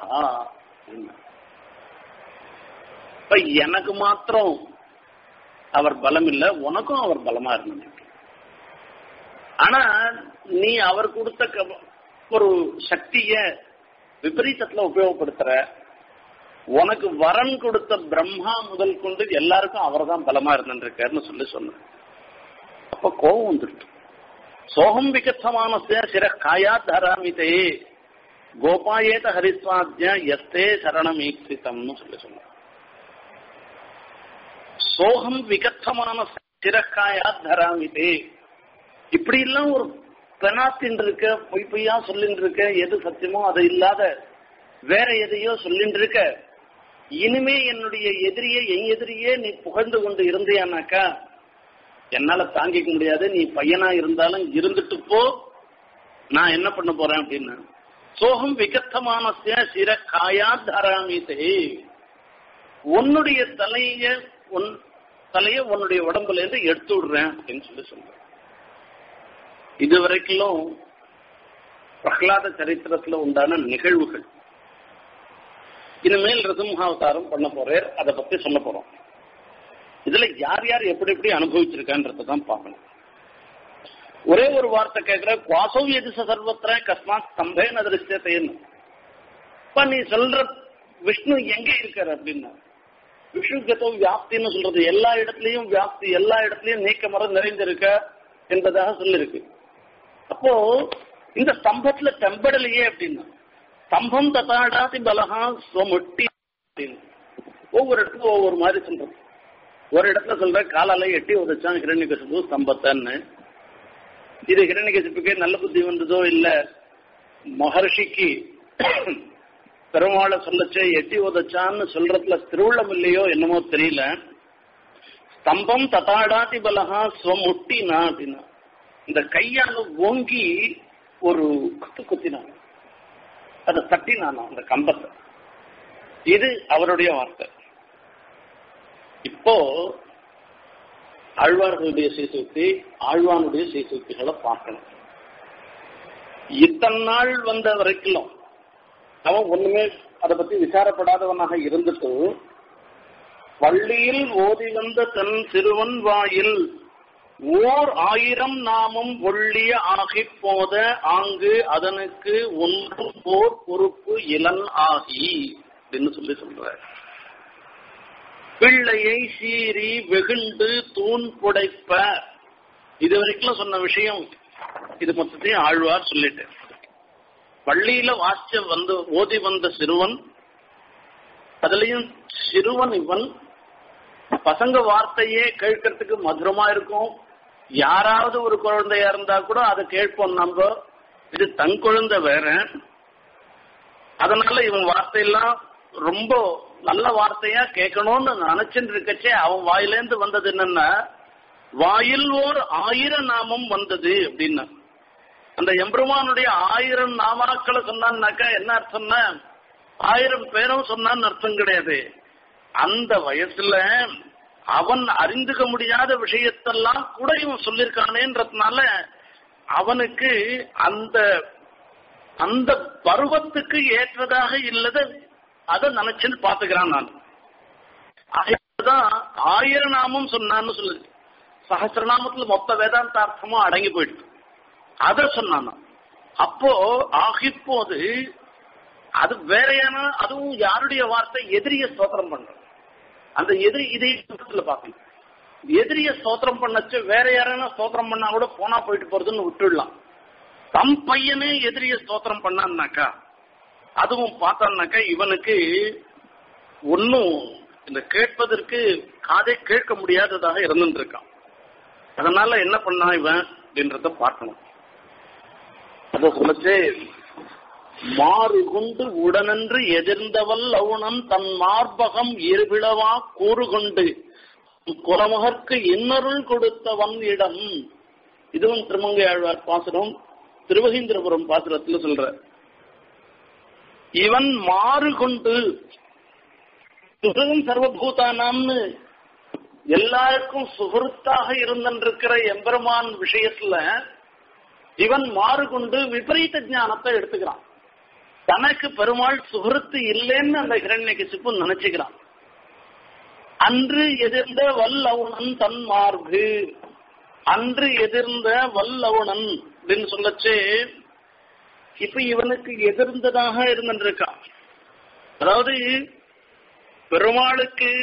[SPEAKER 1] இப்ப எனக்கு மாத்திரம் அவர் பலம் இல்ல உனக்கும் அவர் பலமா இருந்தாங்க ஆனா நீ அவர் கொடுத்த ஒரு சக்திய விபரீதத்துல உபயோகப்படுத்துற உனக்கு வரன் கொடுத்த பிரம்மா முதல் கொண்டு எல்லாருக்கும் அவர் தான் பலமா இருந்துருக்காருன்னு சொல்லி சொன்ன அப்ப கோபம் வந்துட்டு சோகம் விகத்தமான சிற காயா தராமிதே கோபாயேத ஹரிஸ்வாத்ய எஸ்தே சரணம் ஈக்ஷிதம்னு சொல்லி சொன்னார் சோகம் விகத்தமான சிறக்காயா தராமிதே இப்படி எல்லாம் ஒரு பெனாத்தின் இருக்க பொய் பொய்யா சொல்லிட்டு இருக்க எது சத்தியமோ அது இல்லாத வேற எதையோ சொல்லிட்டு இருக்க இனிமே என்னுடைய எதிரியே என் எதிரியே நீ புகழ்ந்து கொண்டு இருந்தியானாக்கா என்னால தாங்கிக்க முடியாது நீ பையனா இருந்தாலும் இருந்துட்டு போ நான் என்ன பண்ண போறேன் அப்படின்னு சோகம் விகத்தமான சிற காயா தராமிதே உன்னுடைய தலைய உன் தலைய உன்னுடைய உடம்புல இருந்து எடுத்து விடுறேன் அப்படின்னு சொல்லி சொல்றேன் இதுவரைக்கும் பிரகலாத சரித்திரத்துல உண்டான நிகழ்வுகள் இனிமேல் ரிசம்ஹாவதாரம் பண்ண போறேன் அதை பத்தி சொல்ல போறோம் இதுல யார் யார் எப்படி எப்படி அனுபவிச்சிருக்கான்றத தான் பார்க்கணும் ஒரே ஒரு வார்த்தை கேட்கிற குவாசவ் எது சர்வத்திர கஸ்மாத் ஸ்தம்பேன திருஷ்டத்தைன்னு இப்ப நீ சொல்ற விஷ்ணு எங்க இருக்காரு அப்படின்னா விஷ்ணு கதோ வியாப்தின்னு சொல்றது எல்லா இடத்துலயும் வியாப்தி எல்லா இடத்துலயும் நீக்க மரம் நிறைந்திருக்க என்பதாக சொல்லிருக்கு அப்போ இந்த ஸ்தம்பத்துல தெம்படலையே அப்படின்னா ஸ்தம்பம் ததாடாதி பலகா ஸ்வமுட்டி அப்படின்னு ஒவ்வொரு இடத்துக்கும் ஒவ்வொரு மாதிரி சொல்றது ஒரு இடத்துல சொல்ற காலால எட்டி உதச்சான் ஹிரண்யகசிபு ஸ்தம்பத்தன்னு இது ஹிரண்யகசிப்புக்கே நல்ல புத்தி வந்ததோ இல்ல மகர்ஷிக்கு பெருமாளை சொல்லச்சே எட்டி உதச்சான்னு சொல்றதுல திருவுள்ளம் இல்லையோ என்னமோ தெரியல ஸ்தம்பம் ததாடாதி பலகா ஸ்வமுட்டினா அப்படின்னா இந்த கையால ஓங்கி ஒரு குத்து குத்தினான் அதை தட்டினானா அந்த கம்பத்தை இது அவருடைய வார்த்தை இப்போ ஆழ்வார்களுடைய சீசுக்தி ஆழ்வானுடைய சீசுக்திகளை பார்க்கணும் இத்தனை நாள் வந்த வரைக்கும் அவன் ஒண்ணுமே அதை பத்தி விசாரப்படாதவனாக இருந்துட்டு பள்ளியில் ஓதி வந்த தன் சிறுவன் வாயில் ஓர் ஆயிரம் நாமம் ஒள்ளிய ஆகி போத ஆங்கு அதனுக்கு ஒன்று போர் பொறுப்பு இளன் ஆகி அப்படின்னு சொல்லி சொல்ற பிள்ளையை சீறி வெகுண்டு தூண் புடைப்ப இது வரைக்கும் சொன்ன விஷயம் இது மொத்தத்தையும் ஆழ்வார் சொல்லிட்டு பள்ளியில வாசிச்ச வந்து ஓதி வந்த சிறுவன் அதுலயும் சிறுவன் இவன் பசங்க வார்த்தையே கேட்கறதுக்கு மதுரமா இருக்கும் யாராவது ஒரு குழந்தையா இருந்தா கூட அதை கேட்போம் நம்ம இது தன் குழந்தை வேற அதனால இவன் வார்த்தையெல்லாம் ரொம்ப நல்ல வார்த்தையா கேட்கணும்னு நினைச்சுட்டு இருக்கச்சே அவன் வாயிலேந்து வந்தது என்னன்னா வாயில் ஓர் ஆயிரம் நாமம் வந்தது அப்படின்னா அந்த எம்பெருமானுடைய ஆயிரம் நாமாக்களை சொன்னான்னாக்கா என்ன அர்த்தம்னா ஆயிரம் பேரும் சொன்னான்னு அர்த்தம் கிடையாது அந்த வயசுல அவன் அறிந்துக்க முடியாத விஷயத்தெல்லாம் கூட இவன் சொல்லியிருக்கானேன்றதுனால அவனுக்கு அந்த அந்த பருவத்துக்கு ஏற்றதாக இல்லத அதை நினைச்சுன்னு பாத்துக்கிறான் நான் தான் ஆயிரம் நாமம் சொன்னான்னு சொல்லுது சகசிரநாமத்துல மொத்த வேதாந்த அர்த்தமும் அடங்கி போயிடுது அத சொன்னான் அப்போ ஆகிப்போது அது வேறையான அதுவும் யாருடைய வார்த்தை எதிரிய ஸ்தோத்திரம் பண்ற அந்த எதிரி இதை பார்க்கணும் எதிரிய ஸ்தோத்திரம் பண்ணச்சு வேற யாரான ஸ்தோத்திரம் பண்ணா கூட போனா போயிட்டு போறதுன்னு விட்டுடலாம் தம் பையனே எதிரிய ஸ்தோத்திரம் பண்ணான்னாக்கா அதுவும் பார்த்தான்னாக்கா இவனுக்கு ஒன்னும் இந்த கேட்பதற்கு காதை கேட்க முடியாததாக இருந்துட்டு இருக்கான் அதனால என்ன பண்ணா இவன் அப்படின்றத பார்க்கணும் அத சொல்லச்சே மாறு கொண்டு உடனன்று எதிர்ந்தவள் அவுணன் தன் மார்பகம் இருபிளவா கூறு கொண்டு குலமகற்கு இன்னொருள் கொடுத்தவன் இடம் இதுவும் திருமங்கை ஆழ்வார் பாசுரம் திருவகீந்திரபுரம் பாசுரத்துல சொல்ற இவன் மாறு கொண்டு சுகம் சர்வபூதானாம்னு எல்லாருக்கும் சுகருத்தாக இருந்திருக்கிற எம்பெருமான் விஷயத்துல இவன் மாறு கொண்டு விபரீத ஞானத்தை எடுத்துக்கிறான் தனக்கு பெருமாள் சுகருத்து இல்லைன்னு அந்த ஹிரண்யகிசிப்பு நினைச்சுக்கிறான் அன்று எதிர்ந்த வல்லவுணன் தன் மார்பு அன்று எதிர்ந்த வல்லவுணன் அப்படின்னு சொல்லச்சு இப்ப இவனுக்கு எதிர்ந்ததாக இருந்திருக்கான் அதாவது பெருமாளுக்கு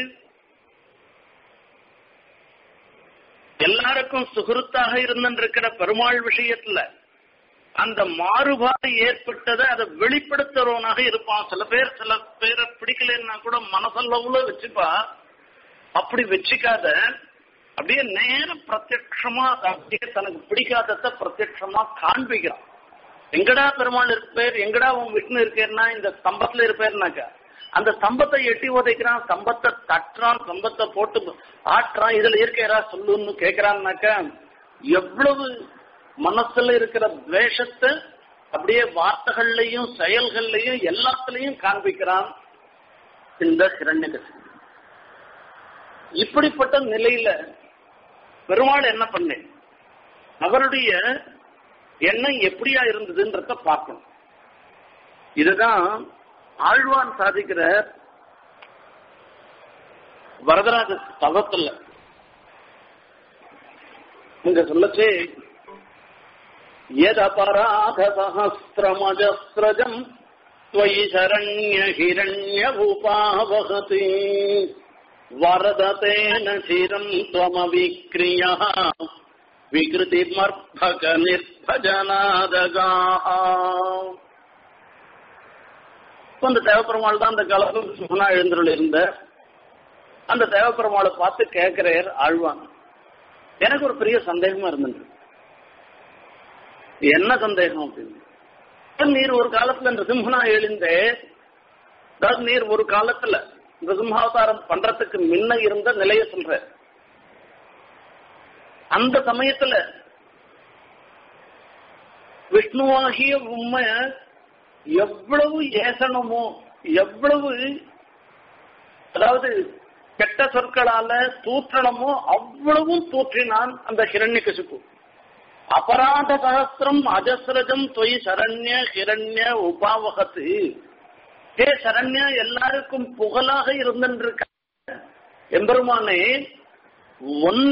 [SPEAKER 1] எல்லாருக்கும் சுகுருத்தாக இருந்திருக்கிற பெருமாள் விஷயத்துல அந்த மாறுபாடு ஏற்பட்டதை அதை வெளிப்படுத்துறவனாக இருப்பான் சில பேர் சில பேரை பிடிக்கலன்னா கூட மனசளவுல வச்சுப்பா அப்படி வச்சுக்காத அப்படியே நேர பிரத்யட்சமா அப்படியே தனக்கு பிடிக்காதத பிரத்யட்சமா காண்பிக்கிறான் எங்கடா பெருமாள் இருப்பேர் எங்கடா உன் விஷ்ணு இருக்கேன்னா இந்த ஸ்தம்பத்துல இருப்பேர்னாக்கா அந்த ஸ்தம்பத்தை எட்டி உதைக்கிறான் ஸ்தம்பத்தை தட்டுறான் ஸ்தம்பத்தை போட்டு ஆட்டுறான் இதுல இருக்கிறா சொல்லுன்னு கேக்குறான்னாக்கா எவ்வளவு மனசுல இருக்கிற துவேஷத்தை அப்படியே வார்த்தைகள்லையும் செயல்கள்லையும் எல்லாத்துலயும் காண்பிக்கிறான் இந்த ஹிரண்யகசி இப்படிப்பட்ட நிலையில பெருமாள் என்ன பண்ணேன் அவருடைய எண்ணம் எப்படியா இருந்ததுன்றத பார்க்கணும் இதுதான் ஆழ்வான் சாதிக்கிற வரதராஜ தவத்துல இங்க சொல்லச்சே यदपराधसहस्रमजस्रजम् त्वयि शरण्यहिरण्यभूपावहति वरदतेन चिरम् त्वमविक्रियः विकृतिमर्भकनिर्भजनादगाः அந்த தேவப்பெருமாள் தான் அந்த காலத்தில் சுமனா எழுந்தருள் இருந்த அந்த தேவப்பெருமாளை பார்த்து கேட்கிறார் ஆழ்வான் எனக்கு ஒரு பெரிய சந்தேகமா இருந்தது என்ன சந்தேகம் அப்படின்னு நீர் ஒரு காலத்துல நிருசிம்மனா எழுந்தே அதாவது நீர் ஒரு காலத்துல நிருசிம்மாவதாரம் பண்றதுக்கு முன்ன இருந்த நிலைய சொல்ற அந்த சமயத்துல விஷ்ணுவாகிய உண்மை எவ்வளவு ஏசனமோ எவ்வளவு அதாவது கெட்ட சொற்களால தூற்றணமோ அவ்வளவும் தூற்றினான் அந்த ஹிரண்ய கசிப்பு அபராத சகசிரம் அஜஸ்ரஜம் தொய் சரண்ய ஹிரண்ய உபாவகத்து ஹே சரண்யா எல்லாருக்கும் புகழாக இருந்திருக்க எம்பெருமானே ஒன்ன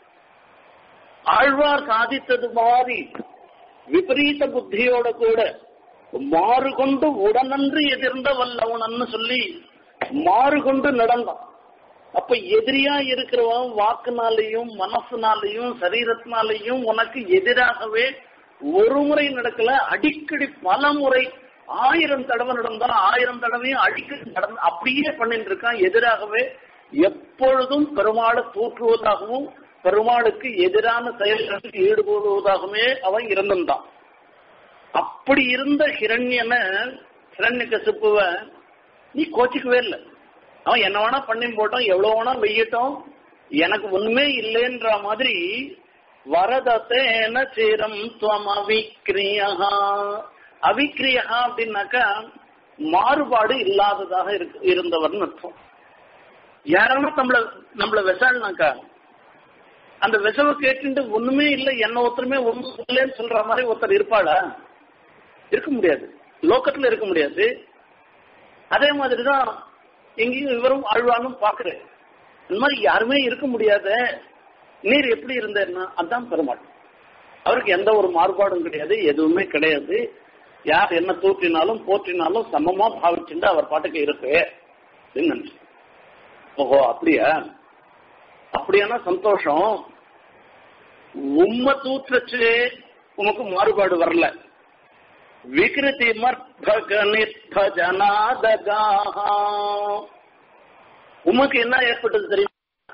[SPEAKER 1] ஆழ்வார் சாதித்தது மாதிரி விபரீத புத்தியோட கூட மாறுகொண்டு உடனன்று எதிர்ந்த வல்லவனன்னு சொல்லி மாறுகொண்டு நடந்தான் அப்ப எதிரியா இருக்கிறவன் வாக்குனாலையும் மனசுனாலையும் சரீரத்தினாலையும் உனக்கு எதிராகவே ஒரு முறை நடக்கல அடிக்கடி பல முறை ஆயிரம் தடவை நடந்தா ஆயிரம் தடவையும் அடிக்கடி நடந்து அப்படியே பண்ணிட்டு இருக்கான் எதிராகவே எப்பொழுதும் பெருமாளை தூற்றுவதாகவும் பெருமாளுக்கு எதிரான செயல்களுக்கு ஈடுபடுவதாகவே அவன் இருந்திருந்தான் அப்படி இருந்த ஹிரண்யனை ஹிரண்ய கசிப்புவ நீ கோச்சிக்கவே இல்லை அவன் என்ன வேணா பண்ணி போட்டோம் எவ்வளவு வேணா வெய்யட்டும் எனக்கு ஒண்ணுமே இல்லைன்ற மாதிரி வரதத்தேன சீரம் துவம் அவிக்ரியா அவிக்ரியா அப்படின்னாக்கா மாறுபாடு இல்லாததாக இருக்கு இருந்தவர்னு அர்த்தம் யாராவது நம்மள நம்மள விசாலனாக்கா அந்த விசவை கேட்டுட்டு ஒண்ணுமே இல்லை என்ன ஒருத்தருமே ஒண்ணும் இல்லைன்னு சொல்ற மாதிரி ஒருத்தர் இருப்பாளா இருக்க முடியாது லோக்கத்துல இருக்க முடியாது அதே மாதிரிதான் எங்கேயும் இவரும் ஆழ்வானும் பாக்குறேன் இந்த மாதிரி யாருமே இருக்க முடியாத நீர் எப்படி இருந்தேன்னா அதான் பெருமாள் அவருக்கு எந்த ஒரு மாறுபாடும் கிடையாது எதுவுமே கிடையாது யார் என்ன தூற்றினாலும் போற்றினாலும் சமமா பாவிச்சுட்டு அவர் பாட்டுக்கு இருக்கு அப்படின்னு நினைச்சு ஓஹோ அப்படியா அப்படியானா சந்தோஷம் உம்ம தூற்றச்சு உமக்கு மாறுபாடு வரல விகிருதி மர்பகனித்த ஜனாதகாஹா உமக்கு என்ன ஏற்பட்டது தெரியுமா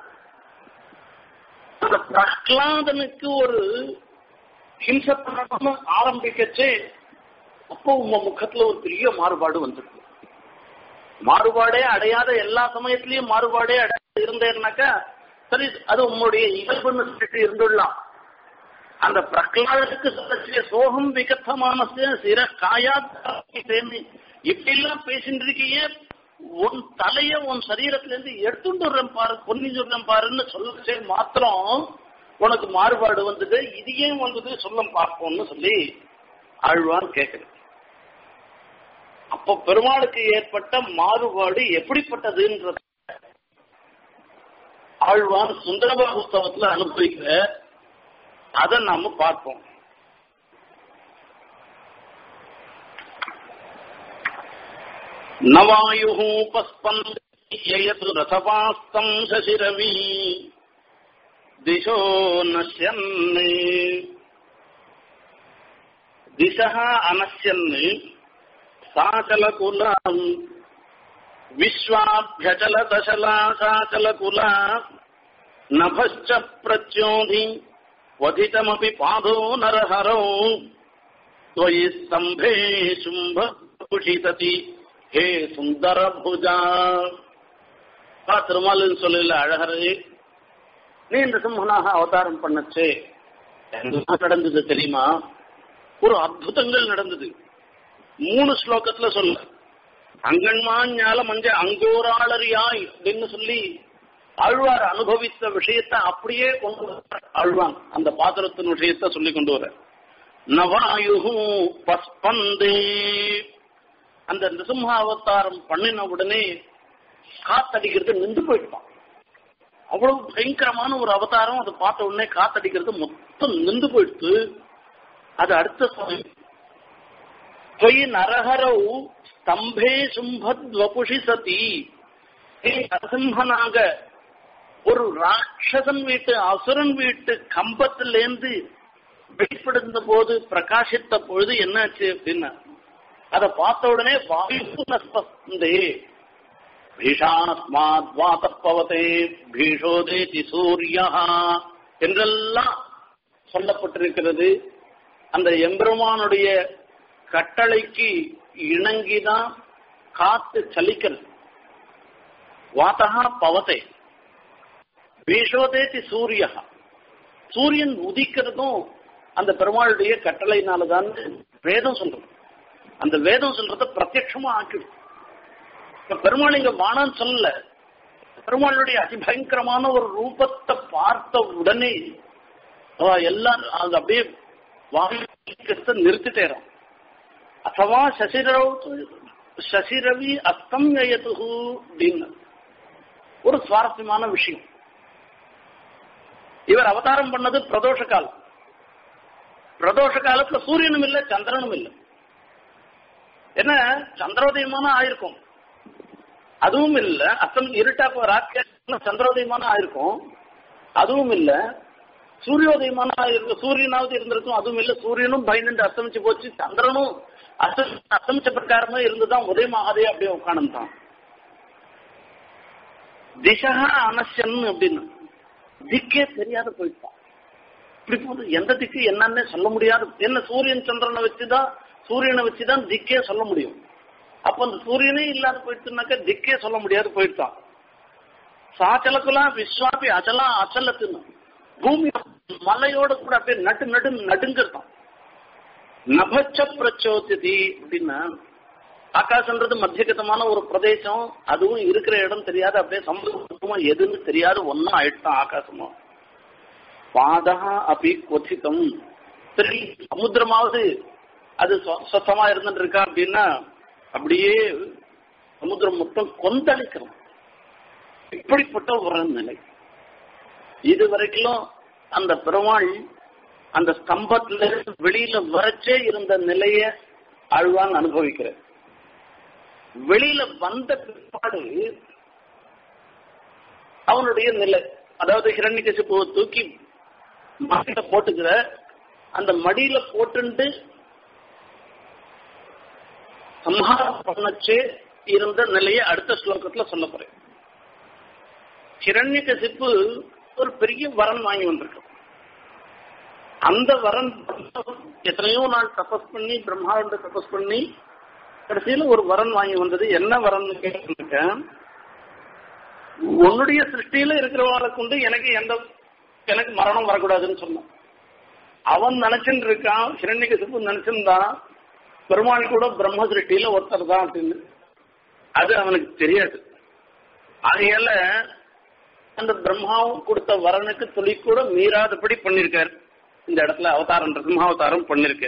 [SPEAKER 1] அந்த பிரஹ்லாதனுக்கு ஒரு ஹிம்சத்தனம் ஆரம்பிக்கச்சு அப்போ உங்க முகத்துல ஒரு பெரிய மாறுபாடு வந்துருக்கு மாறுபாடே அடையாத எல்லா சமயத்திலயும் மாறுபாடே அடையாத இருந்தேன்னாக்கா சரி அது உங்களுடைய இயல்புன்னு சொல்லிட்டு இருந்துடலாம் அந்த பிரகலாதனுக்கு சொல்லக்கூடிய சோகம் விகத்தமான சிற காயா இப்படி எல்லாம் பேசிட்டு இருக்கீங்க உன் தலைய உன் சரீரத்துல இருந்து எடுத்துட்டு வர்றேன் பாரு பொன்னி சொல்றேன் பாருன்னு சொல்ல மாத்திரம் உனக்கு மாறுபாடு வந்தது இது ஏன் வந்தது சொல்ல பார்ப்போம்னு சொல்லி ஆழ்வான் கேட்குது அப்போ பெருமாளுக்கு ஏற்பட்ட மாறுபாடு எப்படிப்பட்டதுன்றது ஆழ்வான் சுந்தரபா புஸ்தகத்துல அனுபவிக்கிற அதை நாம பார்ப்போம் நவாயு பஸ்பந்து ரசபாஸ்தம் சசிரவி திசோ நஷ்யன் திசः अनश्यन् साचलकुलाम् विश्वाभ्यचलदशला साचलकुला नभश्च प्रच्योधि वधितमपि पादो नरहरौ त्वयि स्तम्भे शुम्भुषितति हे சுந்தரபுஜா திருமாலின் சொல்லல அழகரே நீ இந்த சிம்மனாக அவதாரம் பண்ணச்சே என்ன நடந்தது தெரியுமா ஒரு அற்புதங்கள் நடந்தது மூணு ஸ்லோகத்துல சொல்ல அங்கன்மாஞால மஞ்ச அங்கோராளரியாய் அப்படின்னு சொல்லி ஆழ்வார் அனுபவித்த விஷயத்தை அப்படியே கொண்டு வர ஆழ்வான் அந்த பாத்திரத்தின் விஷயத்தை சொல்லி கொண்டு வர நவாயு பஸ்பந்தே அந்த நிருசிம்ம அவதாரம் பண்ணின உடனே காத்தடிக்கிறது நின்று போயிட்டான் அவ்வளவு பயங்கரமான ஒரு அவதாரம் அதை பார்த்த உடனே காத்தடிக்கிறது மொத்தம் நின்று போயிடுத்து அது அடுத்த சமயம் தொய் நரஹரவு ஸ்தம்பே சும்பத் வபுஷி சதி நரசிம்மனாக ஒரு ராட்சசன் வீட்டு அசுரன் வீட்டு கம்பத்திலேருந்து வெளிப்படுத்த போது பிரகாசித்த பொழுது என்னாச்சு அப்படின்னா அதை பார்த்த உடனே வாயு நஸ்பந்தே பீஷாஸ்மாத் வாத்தப்பவதே பீஷோதேதி சூரியா என்றெல்லாம் சொல்லப்பட்டிருக்கிறது அந்த எம்பெருமானுடைய கட்டளைக்கு இணங்கிதான் காத்து சலிக்கிறது வாத்தகா பவதே பீஷோதேதி சூரியா சூரியன் உதிக்கிறதும் அந்த பெருமாளுடைய கட்டளையினாலதான் வேதம் சொல்றது அந்த வேதம் சொல்றத பிரத்யட்சமா ஆக்கிடும் இப்ப பெருமாள் இங்க வானான்னு சொல்லல பெருமாளுடைய அதிபயங்கரமான ஒரு ரூபத்தை பார்த்த உடனே அவ எல்லாம் அது அப்படியே வாங்கிக்கிறத நிறுத்திட்டேறான் அத்தவா சசிரவு சசிரவி அஸ்தம் யயதுகு அப்படின்னு ஒரு சுவாரஸ்யமான விஷயம் இவர் அவதாரம் பண்ணது பிரதோஷ காலம் பிரதோஷ காலத்துல சூரியனும் இல்ல சந்திரனும் இல்ல என்ன சந்திரோதயமான ஆயிருக்கும் அதுவும் இல்ல அஸ்தம் இருட்டா ராத்திரி சந்திரோதயமான ஆயிருக்கும் அதுவும் இல்ல சூரியோதயமான ஆயிருக்கு சூரியனாவது இருந்திருக்கும் அதுவும் இல்ல சூரியனும் பயந்து அஸ்தமிச்சு போச்சு சந்திரனும் அஸ்தம் அஸ்தமிச்ச பிரகாரமா இருந்துதான் உதயமாகாதே அப்படியே உட்காந்துட்டான் திசா அனசன் அப்படின்னு திக்கே தெரியாத போயிட்டான் இப்படி போது எந்த திக்கு என்னன்னே சொல்ல முடியாது என்ன சூரியன் சந்திரனை வச்சுதான் சூரியனை வச்சுதான் திக்கே சொல்ல முடியும் அப்ப அந்த சூரியனே இல்லாத போயிடுச்சுனாக்க திக்கே சொல்ல முடியாது போயிட்டான் சாச்சலக்குலாம் விஸ்வாபி அச்சலாம் அச்சலத்துன்னு பூமி மலையோட கூட அப்படியே நட்டு நடு நடுங்கிறதான் நபச்ச பிரச்சோதி அப்படின்னா ஆகாசன்றது மத்தியகதமான ஒரு பிரதேசம் அதுவும் இருக்கிற இடம் தெரியாது அப்படியே சம்பவமா எதுன்னு தெரியாது ஒன்னும் ஆயிட்டான் ஆகாசமா பாதா அப்படி கொதித்தம் சரி சமுத்திரமாவது அது சொத்தமா இருந்துட்டு இருக்கா அப்படின்னா அப்படியே சமுத்திரம் மொத்தம் கொந்தளிக்கிறோம் இப்படிப்பட்ட ஒரு நிலை இது வரைக்கும் அந்த பெருமாள் அந்த ஸ்தம்பத்துல வெளியில வரச்சே இருந்த நிலைய ஆழ்வான் அனுபவிக்கிறார் வெளியில வந்த பிற்பாடு அவனுடைய நிலை அதாவது ஹிரண்யகசிப்புவை தூக்கி மடியில போட்டுக்கிற அந்த மடியில போட்டுண்டு சம்ஹாரம் பண்ணச்சே இருந்த நிலையை அடுத்த ஸ்லோகத்துல சொல்ல போறேன் ஹிரண்யகசிப்பு ஒரு பெரிய வரன் வாங்கி வந்திருக்கு அந்த வரன் எத்தனையோ நாள் தபஸ் பண்ணி பிரம்மாவோட தபஸ் பண்ணி கடைசியில ஒரு வரன் வாங்கி வந்தது என்ன வரன் கேட்க உன்னுடைய சிருஷ்டியில இருக்கிறவங்களை கொண்டு எனக்கு எந்த எனக்கு மரணம் வரக்கூடாதுன்னு சொன்னான் அவன் நினைச்சுட்டு இருக்கான் ஹிரண்யகசிப்பு நினைச்சிருந்தான் பெருமாள் கூட பிரம்ம சிருஷ்டியில ஒருத்தர் தான் அப்படின்னு அது அவனுக்கு தெரியாது ஆகையால அந்த பிரம்மாவும் கொடுத்த வரனுக்கு துளி கூட மீறாதபடி பண்ணிருக்காரு இந்த இடத்துல அவதாரம் பிரம்மாவதாரம் பண்ணிருக்க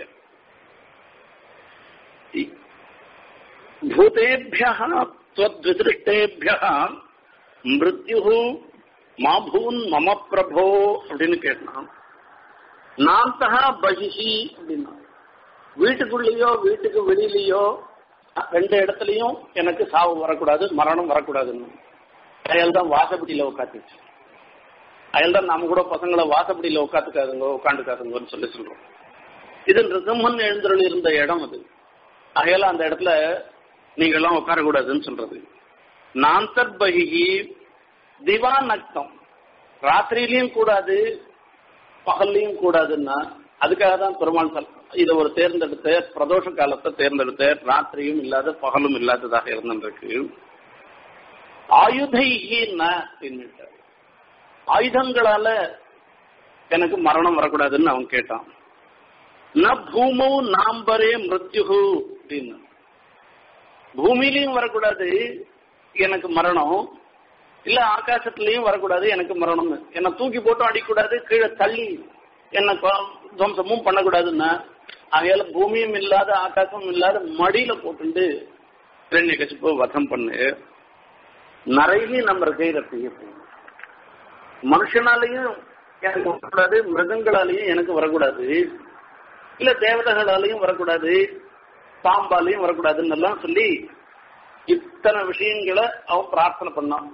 [SPEAKER 1] பூதேபியா துவத்விசிருஷ்டேபியா மிருத்யு மாபூன் மம பிரபோ அப்படின்னு கேட்டான் நாந்தகா பகிஷி அப்படின்னா வீட்டுக்குள்ளேயோ வீட்டுக்கு வெளியிலயோ ரெண்டு இடத்துலயும் எனக்கு சாவு வரக்கூடாது மரணம் வரக்கூடாதுன்னு அயல் தான் வாசப்படியில உட்காந்துச்சு அயல் தான் நாம கூட பசங்களை வாசப்படியில உட்காந்துக்காதுங்க உட்காந்துக்காதுங்கன்னு சொல்லி சொல்றோம் இது ரிசம்மன் எழுந்தருள் இருந்த இடம் அது அயல அந்த இடத்துல நீங்க எல்லாம் உட்காரக்கூடாதுன்னு சொல்றது நாந்தர்பகி திவான் அர்த்தம் ராத்திரியிலையும் கூடாது பகல்லையும் கூடாதுன்னா அதுக்காக தான் பெருமாள் சொல் இதை ஒரு தேர்ந்தெடுத்த பிரதோஷ காலத்தை தேர்ந்தெடுத்த ராத்திரியும் இல்லாத பகலும் இல்லாததாக இருந்திருக்கு ஆயுதைகின்னா அப்படின்னுட்டார் ஆயுதங்களால எனக்கு மரணம் வரக்கூடாதுன்னு அவன் கேட்டான் ந பூமௌ நாம்பரே மிருத்யு அப்படின்னு பூமியிலையும் வரக்கூடாது எனக்கு மரணம் இல்ல ஆகாசத்திலையும் வரக்கூடாது எனக்கு மரணம்னு என்ன தூக்கி போட்டும் அடிக்கூடாது கீழே தள்ளி என்ன துவம்சமும் பண்ணக்கூடாதுன்னா ஆகையால பூமியும் இல்லாத ஆகாசமும் இல்லாத மடியில போட்டுண்டு இரண்ய கசிப்பு வதம் பண்ணு நிறைய நம்ம கையில செய்ய மனுஷனாலையும் எனக்கு வரக்கூடாது மிருகங்களாலையும் எனக்கு வரக்கூடாது இல்ல தேவதைகளாலையும் வரக்கூடாது பாம்பாலையும் வரக்கூடாதுன்னு எல்லாம் சொல்லி இத்தனை விஷயங்களை அவன் பிரார்த்தனை பண்ணான்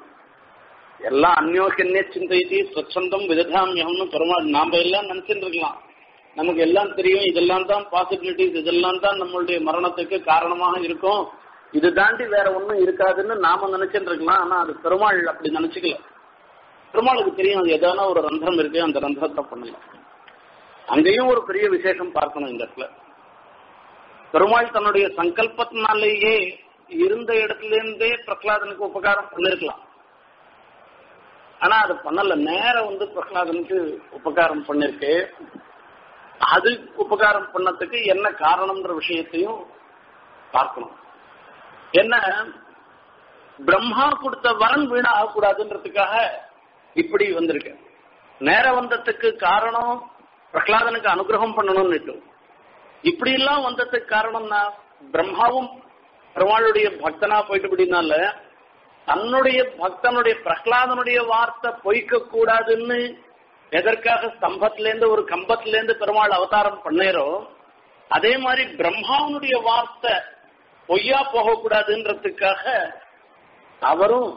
[SPEAKER 1] எல்லாம் அந்யோகன்ய சிந்தைத்தி ஸ்வச்சந்தம் விததாமியம்னு பெருமாள் நாம எல்லாம் நினைச்சுட்டு இருக்கலாம் நமக்கு எல்லாம் தெரியும் இதெல்லாம் தான் பாசிபிலிட்டிஸ் இதெல்லாம் தான் நம்மளுடைய மரணத்துக்கு காரணமாக இருக்கும் இது தாண்டி வேற ஒண்ணும் இருக்காதுன்னு நாம நினைச்சுட்டு இருக்கலாம் ஆனா அது பெருமாள் அப்படி நினைச்சுக்கல பெருமாளுக்கு தெரியும் அது எதான ஒரு ரந்திரம் இருக்கு அந்த ரந்திரத்தை பண்ணல அங்கேயும் ஒரு பெரிய விசேஷம் பார்க்கணும் இந்த இடத்துல பெருமாள் தன்னுடைய சங்கல்பத்தினாலேயே இருந்த இடத்துல இருந்தே பிரகலாதனுக்கு உபகாரம் பண்ணிருக்கலாம் ஆனா அது பண்ணல நேரம் வந்து பிரகலாதனுக்கு உபகாரம் பண்ணிருக்கு அது உபகாரம் பண்ணதுக்கு என்ன காரணம்ன்ற விஷயத்தையும் பார்க்கணும் என்ன பிரம்மா கொடுத்த வரன் வீணா ஆகக்கூடாதுன்றதுக்காக இப்படி வந்திருக்கு நேர வந்ததுக்கு காரணம் பிரகலாதனுக்கு அனுகிரகம் பண்ணணும்னு இப்படி எல்லாம் வந்ததுக்கு காரணம்னா பிரம்மாவும் பெருமாளுடைய பக்தனா போயிட்டு அப்படின்னால தன்னுடைய பக்தனுடைய பிரகலாதனுடைய வார்த்தை பொய்க்க கூடாதுன்னு எதற்காக ஸ்தம்பத்துல இருந்து ஒரு கம்பத்துல இருந்து பெருமாள் அவதாரம் பண்ணேரோ அதே மாதிரி பிரம்மாவனுடைய வார்த்தை பொய்யா போகக்கூடாதுன்றதுக்காக அவரும்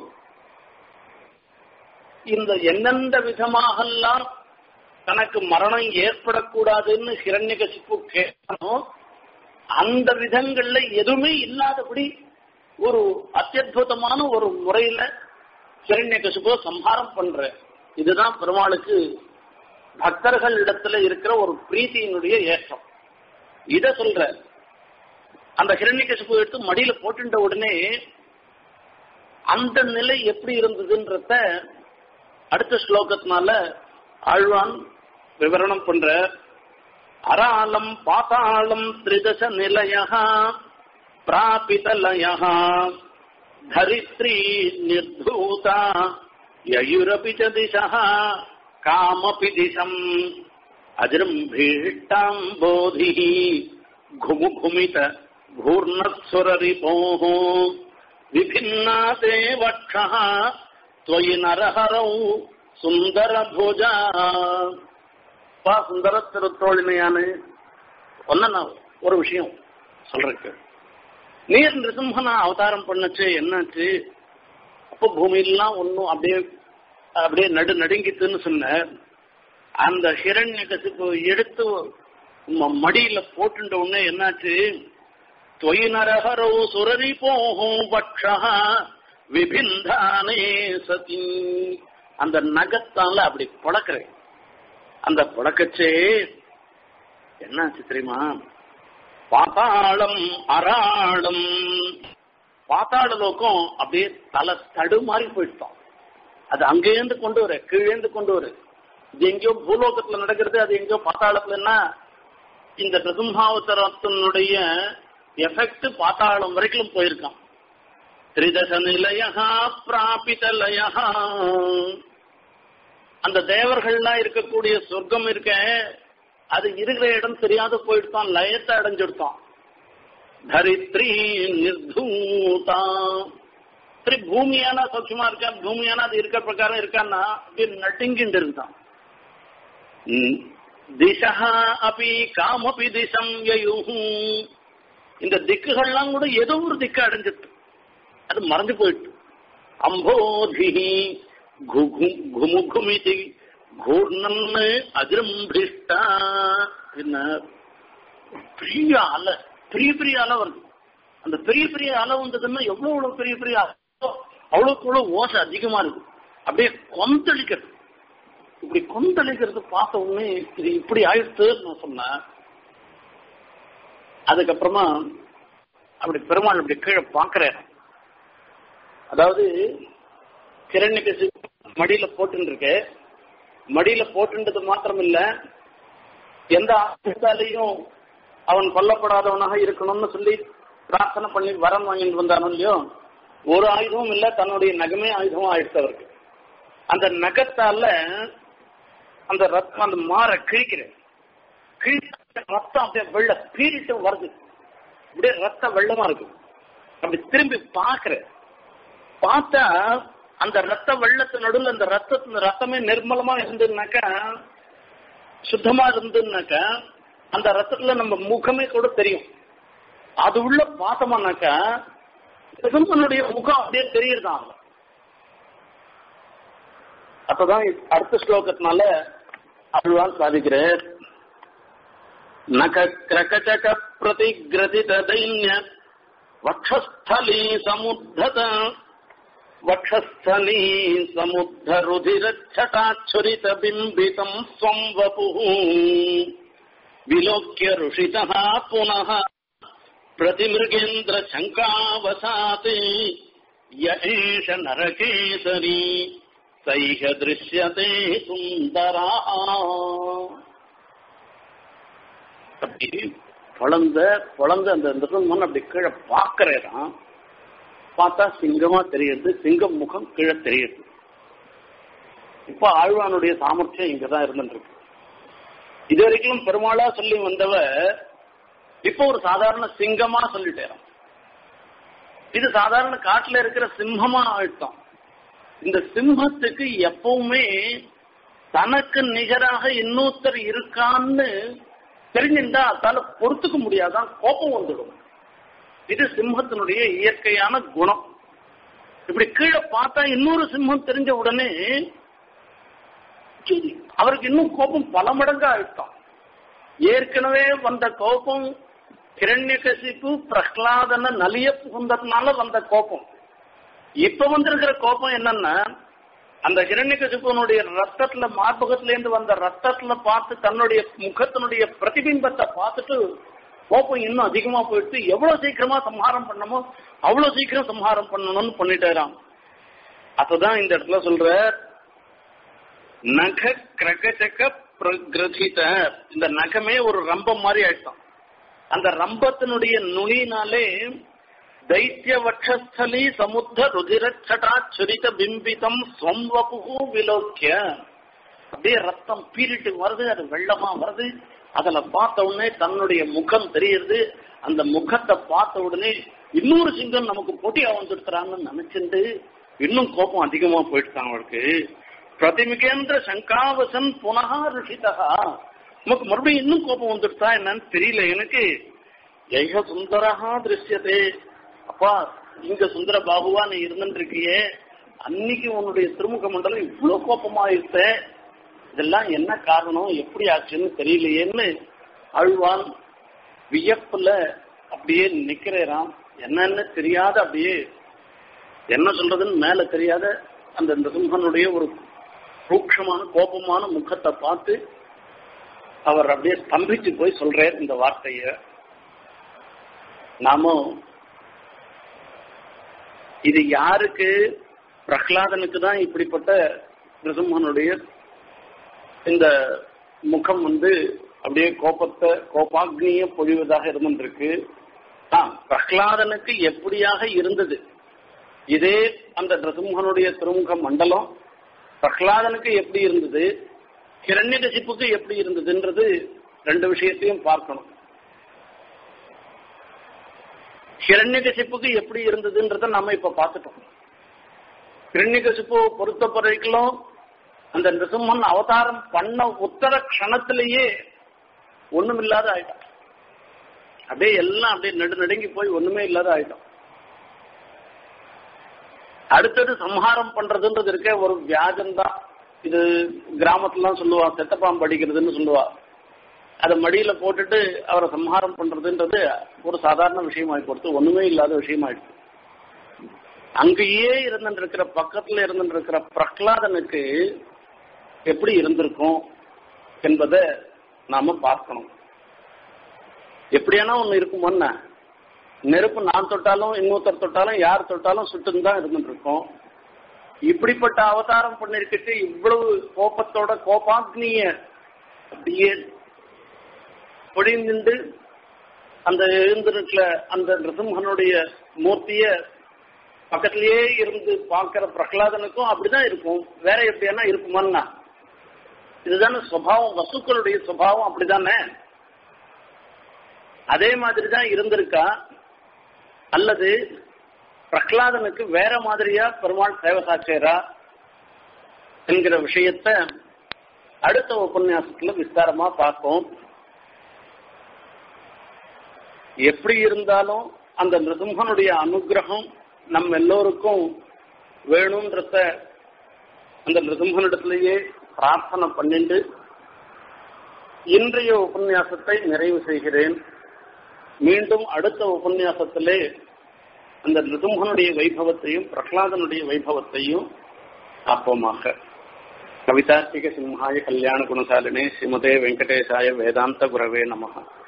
[SPEAKER 1] இந்த எந்தெந்த விதமாகலாம் தனக்கு மரணம் ஏற்படக்கூடாதுன்னு ஹிரண்யகசிப்பு கேட்கணும் அந்த விதங்கள்ல எதுவுமே இல்லாதபடி ஒரு அத்தியுதமான ஒரு முறையில ஹிரண்யகசிப்பு சம்ஹாரம் பண்ற இதுதான் பெருமாளுக்கு பக்தர்கள் இடத்துல இருக்கிற ஒரு பிரீத்தியினுடைய ஏற்றம் இத சொல்ற அந்த ஹிரண்யகசிப்பு எடுத்து மடியில போட்டுட்ட உடனே அந்த நிலை எப்படி இருந்ததுன்றத அடுத்த ஸ்லோகத்தினால ஆழ்வான் விவரணம் பண்ற அராலம் பாதாளம் திரிதச நிலைய பிராபிதலய தரித்ரி நிர்தூதா யயுரபி ச திசः காமபி திசம் அஜிரம்பீஷ்டாம் போதிः घुमुघुमित घूर्णत्सुररिपोः विभिन्ना ते वक्षः त्वयि नरहरौ சுந்தரபுஜா பா சுந்தர திருத்தோழிமையான ஒன்ன நான் ஒரு விஷயம் சொல்றேன் நீர் நிருசிம்மனா அவதாரம் பண்ணச்சு என்னாச்சு அப்போ பூமியெல்லாம் ஒன்னும் அப்படியே அப்படியே நடு நடுங்கித்துன்னு சொன்ன அந்த ஹிரண்ய கசிப்பு எடுத்து ம- மடியில போட்டுட்ட உடனே என்னாச்சு தொய் நரஹரோ சுரரி போகும் பக்ஷா விபிந்தானே சதி அந்த நகத்தால அப்படி புழக்கிறேன் அந்த புழக்கச்சே என்னாச்சு தெரியுமா பாத்தாளம் அராளம் பாத்தாள லோகம் அப்படியே தலை தடுமாறி போயிட்டான் அது அங்கேருந்து கொண்டு வர கீழேந்து கொண்டு வர இது எங்கேயோ பூலோகத்துல நடக்கிறது அது எங்கேயோ பாத்தாளத்துலன்னா இந்த நிருசிம்ஹாவதரத்தினுடைய எஃபெக்ட் பாத்தாளம் வரைக்கும் போயிருக்கான் திரிதச நிலையா பிராபித லயா அந்த தேவர்கள்லாம் இருக்கக்கூடிய சொர்க்கம் இருக்க அது இருக்கிற இடம் தெரியாத போயிடுதான் லயத்தை அடைஞ்சிடுத்தான் தரித்ரி நிர்தூதா சரி பூமியானா சௌக்கியமா இருக்கா பூமியானா அது இருக்கிற பிரகாரம் இருக்கான்னா அப்படியே நட்டுங்கிட்டு இருந்தான் ம். திசா அபி காமபி திசம் யயுஹு இந்த திக்குகள்லாம் கூட ஏதோ ஒரு திக்கு அடைஞ்சிட்டு அது மறந்து போயிட்டு அம்போதி குமுகுமிதி கூர்ணன்னு அதிரம்பிஷ்டா என்ன பெரிய அலை பெரிய பெரிய அலை வருது அந்த பெரிய பெரிய அலை வந்ததுன்னா எவ்வளவு எவ்வளவு பெரிய பெரிய அலை அவ்வளவுக்கு அவ்வளவு ஓசை அதிகமா இருக்கு அப்படியே கொந்தளிக்கிறது இப்படி கொந்தளிக்கிறது பார்த்த உடனே இது இப்படி ஆயிடுத்து நான் சொன்னேன் அதுக்கப்புறமா அப்படி பெருமாள் அப்படி கீழே பார்க்கிறேன் அதாவது கிரண்யகசி மடியில போட்டுன்னு இருக்கு மடியில போட்டுன்றது மாத்திரம் இல்ல எந்த ஆயுதாலையும் அவன் கொல்லப்படாதவனாக இருக்கணும்னு சொல்லி பிரார்த்தனை பண்ணி வரம் வாங்கிட்டு வந்தானோ இல்லையோ ஒரு ஆயுதமும் இல்ல தன்னுடைய நகமே ஆயுதமும் ஆயிடுச்சு அவருக்கு அந்த நகத்தால அந்த ரத்தம் அந்த மாற கிழிக்கிறேன் கிழித்த ரத்தம் அப்படியே வெள்ள பீறிட்டு வருது அப்படியே ரத்தம் வெள்ளமா இருக்கு அப்படி திரும்பி பாக்குறேன் பார்த்தா அந்த ரத்த வெள்ளத்து நடுவில் அந்த ரத்த ரத்தமே நிர்மலமா இருந்ததுனாக்கா சுத்தமா இருந்ததுனாக்கா அந்த ரத்தத்துல நம்ம முகமே கூட தெரியும் அது உள்ள பார்த்தோம்னாக்கா சிதம்பரனுடைய முகம் அப்படியே தெரியுதுதான் அதுல. அப்பதான் அடுத்த ஸ்லோகத்தினால அருள்வான் சாதிக்கிறார் நக கிரகச்சக பிரதிகிரதித தைன்ய வக்ஷஸ்தலீ சமுத்தத வக்ஷஸ்தலீ சமுத்தருதிரச்சட்டாச்சுரித பிம்பிதம் ஸ்வம் வபுः विलोक्य ऋषितः पुनः प्रतिमृगेन्द्रशङ्कावसात् य एष नरकेसरी सैह दृश्यते सुन्दरा அப்படி குழந்த குழந்தை அந்த நிருமன் அப்படி கீழே பார்க்கறேதான் பார்த்தா சிங்கமா தெரியுது சிங்கம் முகம் கீழே தெரியுது இப்ப ஆழ்வானுடைய சாமர்த்தியம் இங்கதான் இருந்துட்டு இருக்கு இது வரைக்கும் பெருமாளா சொல்லி வந்தவ இப்ப ஒரு சாதாரண சிங்கமா சொல்லிட்டேன் இது சாதாரண காட்டுல இருக்கிற சிம்மமா ஆயிட்டோம் இந்த சிம்மத்துக்கு எப்பவுமே தனக்கு நிகராக இன்னொருத்தர் இருக்கான்னு தெரிஞ்சிருந்தா அதால பொறுத்துக்க முடியாதான் கோபம் வந்துடும் இது சிம்மத்தினுடைய இயற்கையான குணம் இப்படி கீழே பார்த்தா இன்னொரு சிம்மம் தெரிஞ்ச உடனே சரி, அவருக்கு இன்னும் கோபம் பல மடங்கா ஆயிட்டான் ஏற்கனவே வந்த கோபம் கிரண்யகசிப்பு பிரஹ்லாதன நலிய புகுந்ததுனால வந்த கோபம் இப்ப வந்திருக்கிற கோபம் என்னன்னா அந்த ஹிரண்யகசிப்பனுடைய ரத்தத்துல மார்பகத்துல இருந்து வந்த ரத்தத்துல பார்த்து தன்னுடைய முகத்தினுடைய பிரதிபிம்பத்தை பார்த்துட்டு கோபம் இன்னும் அதிகமா போயிட்டு எவ்வளவு சீக்கிரமா சம்ஹாரம் பண்ணமோ அவ்வளவு சீக்கிரம் சம்ஹாரம் பண்ணணும்னு பண்ணிட்டாராம் அதுதான் இந்த இடத்துல சொல்ற நக கிரகச்சக பிரகிரதித இந்த நகமே ஒரு ரம்பம் மாதிரி ஆயிட்டான் அந்த ரம்பத்தினுடைய நுனினாலே தைத்திய வட்சஸ்தலி சமுத்த ருதிரச்சடா சுரித பிம்பிதம் ஸ்வம்வபு விலோக்கிய அப்படியே ரத்தம் பீரிட்டு வருது அது வெள்ளமா வருது அதுல பார்த்த உடனே தன்னுடைய முகம் தெரியுது அந்த முகத்தை பார்த்த உடனே இன்னொரு சிங்கம் நமக்கு போட்டியா வந்துடுறாங்கன்னு நினைச்சிட்டு இன்னும் கோபம் அதிகமா போயிடுச்சான் அவருக்கு பிரதிமிகேந்திர சங்காவசன் புனகா ருஷிதா நமக்கு மறுபடியும் இன்னும் கோபம் வந்துடுச்சா என்னன்னு தெரியல எனக்கு ஜெய சுந்தரஹா திருஷ்யதே அப்பா இங்க சுந்தர பாபுவா நீ இருந்துட்டு இருக்கியே அன்னைக்கு உன்னுடைய திருமுக மண்டலம் இவ்வளவு கோபமா இருந்த இதெல்லாம் என்ன காரணம் எப்படி ஆச்சுன்னு தெரியலையேன்னு அழுவான் வியப்புல அப்படியே நிக்கிறேராம் என்னன்னு தெரியாத அப்படியே என்ன சொல்றதுன்னு மேல தெரியாத அந்த நிரும்மனுடைய ஒரு ரூக்ஷமான கோபமான முகத்தை பார்த்து அவர் அப்படியே ஸ்தம்பிச்சு போய் சொல்றார் இந்த வார்த்தைய நாமும் இது யாருக்கு பிரஹ்லாதனுக்கு தான் இப்படிப்பட்ட நிரும்மனுடைய இந்த முகம் வந்து அப்படியே கோபத்தை கோபாக்னிய பொழிவதாக இருந்திருக்கு ஆ, பிரஹ்லாதனுக்கு எப்படியாக இருந்தது இதே அந்த நிரும்மனுடைய திருமுக மண்டலம் பிரஹ்லாதனுக்கு எப்படி இருந்தது கிரண்யகசிப்புக்கு எப்படி இருந்ததுன்றது ரெண்டு விஷயத்தையும் பார்க்கணும் ஹிரண்யகசிப்புக்கு எப்படி இருந்ததுன்றத நம்ம இப்ப பார்த்துட்டோம் ஹிரண்யகசிப்பு பொறுத்த வரைக்கும் அந்த நிருசிம்மன் அவதாரம் பண்ண உத்தர க்ஷணத்திலேயே ஒண்ணுமில்லாத ஆயிட்டான் அப்படியே எல்லாம் அப்படியே நடு நடுங்கி போய் ஒண்ணுமே இல்லாத ஆயிட்டோம் அடுத்தது சம்ஹாரம் பண்றதுன்றது இருக்க ஒரு வியாஜம்தான் இது கிராமத்துலாம் சொல்லுவா செத்தப்பாம்பு அடிக்கிறதுன்னு சொல்லுவா அதை மடியில போட்டுட்டு அவரை சம்ஹாரம் பண்றதுன்றது ஒரு சாதாரண விஷயமாய் கொடுத்து ஒண்ணுமே இல்லாத விஷயமாயிடுச்சு அங்கேயே இருந்துட்டு இருக்கிற பக்கத்துல இருந்துட்டு இருக்கிற பிரகலாதனுக்கு எப்படி இருந்திருக்கும் என்பதை நாம பார்க்கணும் எப்படியானா ஒண்ணு இருக்குமோன்னா நெருப்பு நான் தொட்டாலும் இன்னொருத்தர் தொட்டாலும் யார் தொட்டாலும் சுட்டுன்னு தான் இருந்துட்டு இருக்கோம் இப்படிப்பட்ட அவதாரம் பண்ணிருக்கிட்டு இவ்வளவு கோபத்தோட கோபாக்னிய அப்படியே பொழிந்து அந்த எழுந்திருக்கிற அந்த நிருசிம்ஹனுடைய மூர்த்திய பக்கத்திலேயே இருந்து பார்க்கிற பிரகலாதனுக்கும் அப்படிதான் இருக்கும் வேற எப்படியானா இருக்குமான்னா இதுதானே சுபாவம் வசுக்களுடைய சுபாவம் அப்படிதானே அதே மாதிரி தான் இருந்திருக்கா அல்லது பிரகலாதனுக்கு வேற மாதிரியா பெருமாள் சேவை சாட்சியரா என்கிற விஷயத்த அடுத்த உபன்யாசத்துல விஸ்தாரமா பார்ப்போம் எப்படி இருந்தாலும் அந்த நிருசிம்ஹனுடைய அனுகிரகம் நம்ம எல்லோருக்கும் வேணும்ன்றத அந்த நிருசிம்ஹனிடத்திலேயே பிரார்த்தனை பண்ணிட்டு இன்றைய உபன்யாசத்தை நிறைவு செய்கிறேன் மீண்டும் அடுத்த உபன்யாசத்திலே அந்த நிருதும்கனுடைய வைபவத்தையும் பிரகலாதனுடைய வைபவத்தையும் பார்ப்போமாக கவிதார்த்திக சிம்ஹாய கல்யாண குணசாலினே ஸ்ரீமதே வெங்கடேசாய வேதாந்த குரவே நமகா